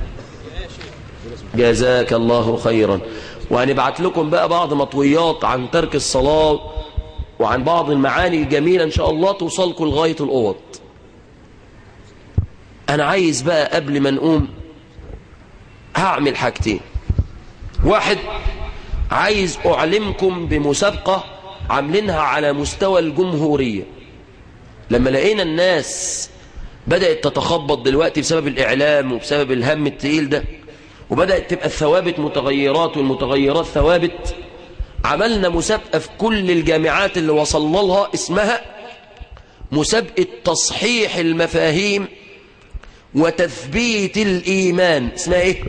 جزاك الله خيرا وهنبعت لكم بقى بعض مطويات عن ترك الصلاة وعن بعض المعاني الجميلة إن شاء الله توصلكم لغاية الأوض أنا عايز بقى قبل ما نقوم هعمل حاجتين واحد عايز أعلمكم بمسابقة عاملينها على مستوى الجمهورية لما لقينا الناس بدأت تتخبط دلوقتي بسبب الإعلام وبسبب الهم التقيل ده وبدأت تبقى الثوابت متغيرات والمتغيرات ثوابت عملنا مسابقة في كل الجامعات اللي وصلنا لها اسمها مسابقة تصحيح المفاهيم وتثبيت الإيمان اسمها ايه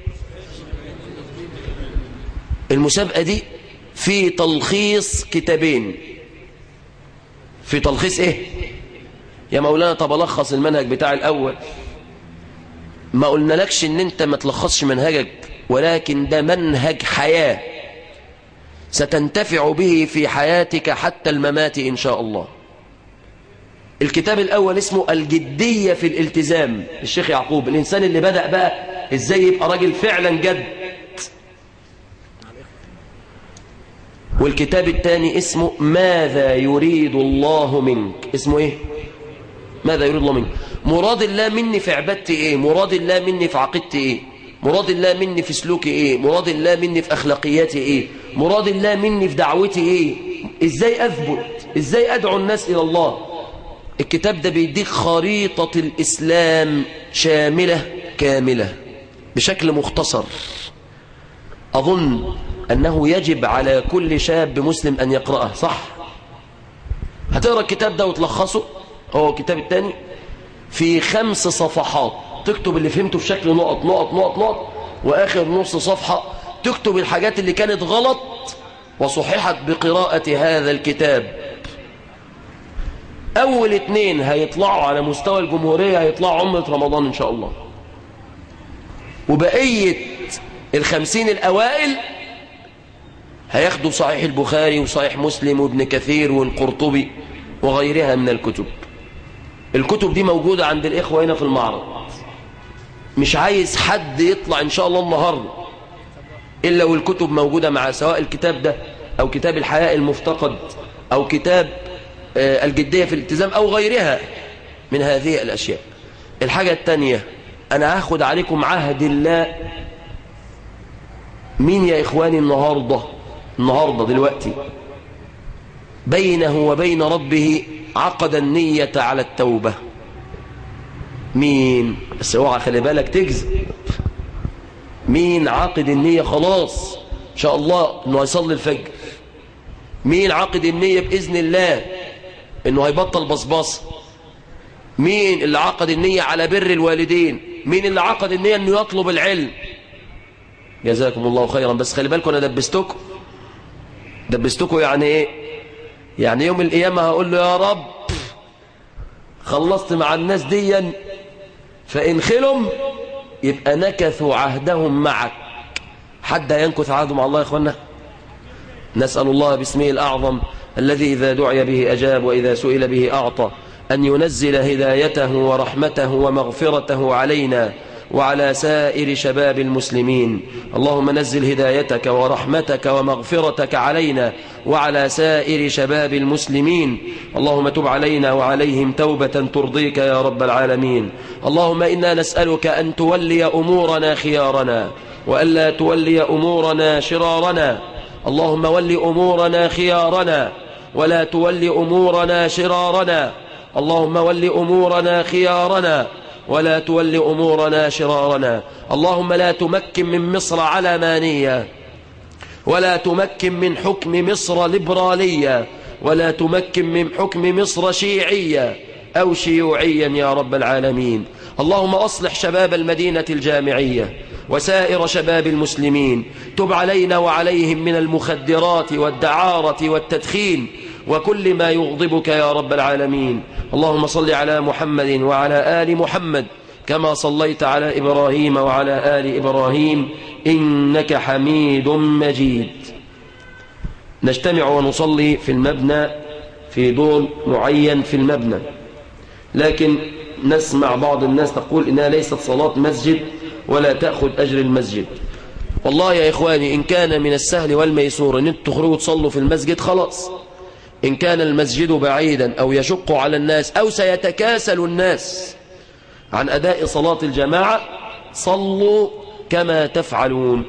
المسابقة دي في تلخيص كتابين في تلخيص ايه يا مولانا طب الخص المنهج بتاع الاول ما قلنا لكش ان انت ما تلخصش منهجك ولكن ده منهج حياة ستنتفع به في حياتك حتى الممات ان شاء الله الكتاب الاول اسمه الجدية في الالتزام الشيخ يعقوب الانسان اللي بدأ بقى ازاي يبقى راجل فعلا جد والكتاب الثاني اسمه ماذا يريد الله منك اسمه ايه ماذا يريد الله منك مراد الله مني في عبادتي ايه مراد الله مني في عقيدتي ايه مراد الله مني في سلوكي ايه مراد الله مني في اخلاقياتي ايه مراد الله مني في دعوتي ايه ازاي اثبت ازاي ادعو الناس الى الله الكتاب ده بيديك خريطة الاسلام شاملة كاملة بشكل مختصر اظن انه يجب على كل شاب مسلم ان يقرأه صح هتقرأ الكتاب ده وتلخصه هو الكتاب الثاني في خمس صفحات تكتب اللي فهمته في شكل نقط نقط نقط نقط وآخر نص صفحة تكتب الحاجات اللي كانت غلط وصححت بقراءة هذا الكتاب أول اتنين هيطلعوا على مستوى الجمهورية هيطلعوا عمرة رمضان إن شاء الله وبقية الخمسين الأوائل هياخدوا صحيح البخاري وصحيح مسلم وابن كثير والقرطبي وغيرها من الكتب الكتب دي موجودة عند الإخوة هنا في المعرض مش عايز حد يطلع إن شاء الله النهاردة إلا والكتب موجودة مع سواء الكتاب ده أو كتاب الحياء المفتقد أو كتاب آه الجدية في الالتزام أو غيرها من هذه الأشياء الحاجة الثانية أنا هاخد عليكم عهد الله مين يا إخواني النهاردة النهاردة دلوقتي بينه وبين ربه عقد النية على التوبة مين بس اوعى خلي بالك تكذب مين عاقد النية خلاص ان شاء الله انه هيصلي الفجر مين عاقد النية بإذن الله انه هيبطل بصباص مين اللي عقد النية على بر الوالدين مين اللي عقد النية انه يطلب العلم جزاكم الله خيرا بس خلي بالكم انا دبستكم دبستكم يعني ايه يعني يوم القيامة هقول له يا رب خلصت مع الناس ديا فإن خلم يبقى نكثوا عهدهم معك حد ينكث عهده مع الله يا إخوانا نسأل الله باسمه الأعظم الذي إذا دعي به أجاب وإذا سئل به أعطى أن ينزل هدايته ورحمته ومغفرته علينا وعلى سائر شباب المسلمين اللهم نزل هدايتك ورحمتك ومغفرتك علينا وعلى سائر شباب المسلمين اللهم تب علينا وعليهم توبة ترضيك يا رب العالمين اللهم إنا نسألك أن تولي أمورنا خيارنا وألا تولي أمورنا شرارنا اللهم ول أمورنا خيارنا ولا تول أمورنا شرارنا اللهم ول أمورنا خيارنا ولا تول أمورنا شرارنا اللهم لا تمكن من مصر علمانية ولا تمكن من حكم مصر ليبرالية ولا تمكن من حكم مصر شيعية أو شيوعيا يا رب العالمين اللهم أصلح شباب المدينة الجامعية وسائر شباب المسلمين تب علينا وعليهم من المخدرات والدعارة والتدخين وكل ما يغضبك يا رب العالمين اللهم صل على محمد وعلى آل محمد كما صليت على إبراهيم وعلى آل إبراهيم إنك حميد مجيد نجتمع ونصلي في المبنى في دور معين في المبنى لكن نسمع بعض الناس تقول إنها ليست صلاة مسجد ولا تأخذ أجر المسجد والله يا إخواني إن كان من السهل والميسور أن انتم تخرجوا تصلوا في المسجد خلاص إن كان المسجد بعيدا أو يشق على الناس أو سيتكاسل الناس عن أداء صلاة الجماعة صلوا كما تفعلون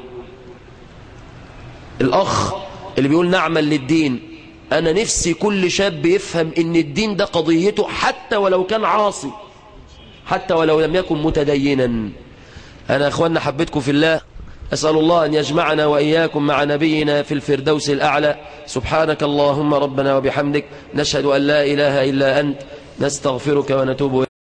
الأخ اللي بيقول نعمل للدين أنا نفسي كل شاب يفهم إن الدين ده قضيته حتى ولو كان عاصي حتى ولو لم يكن متدينا أنا أخوانا حبيتكم في الله أسأل الله أن يجمعنا وإياكم مع نبينا في الفردوس الأعلى سبحانك اللهم ربنا وبحمدك نشهد أن لا إله إلا أنت نستغفرك ونتوب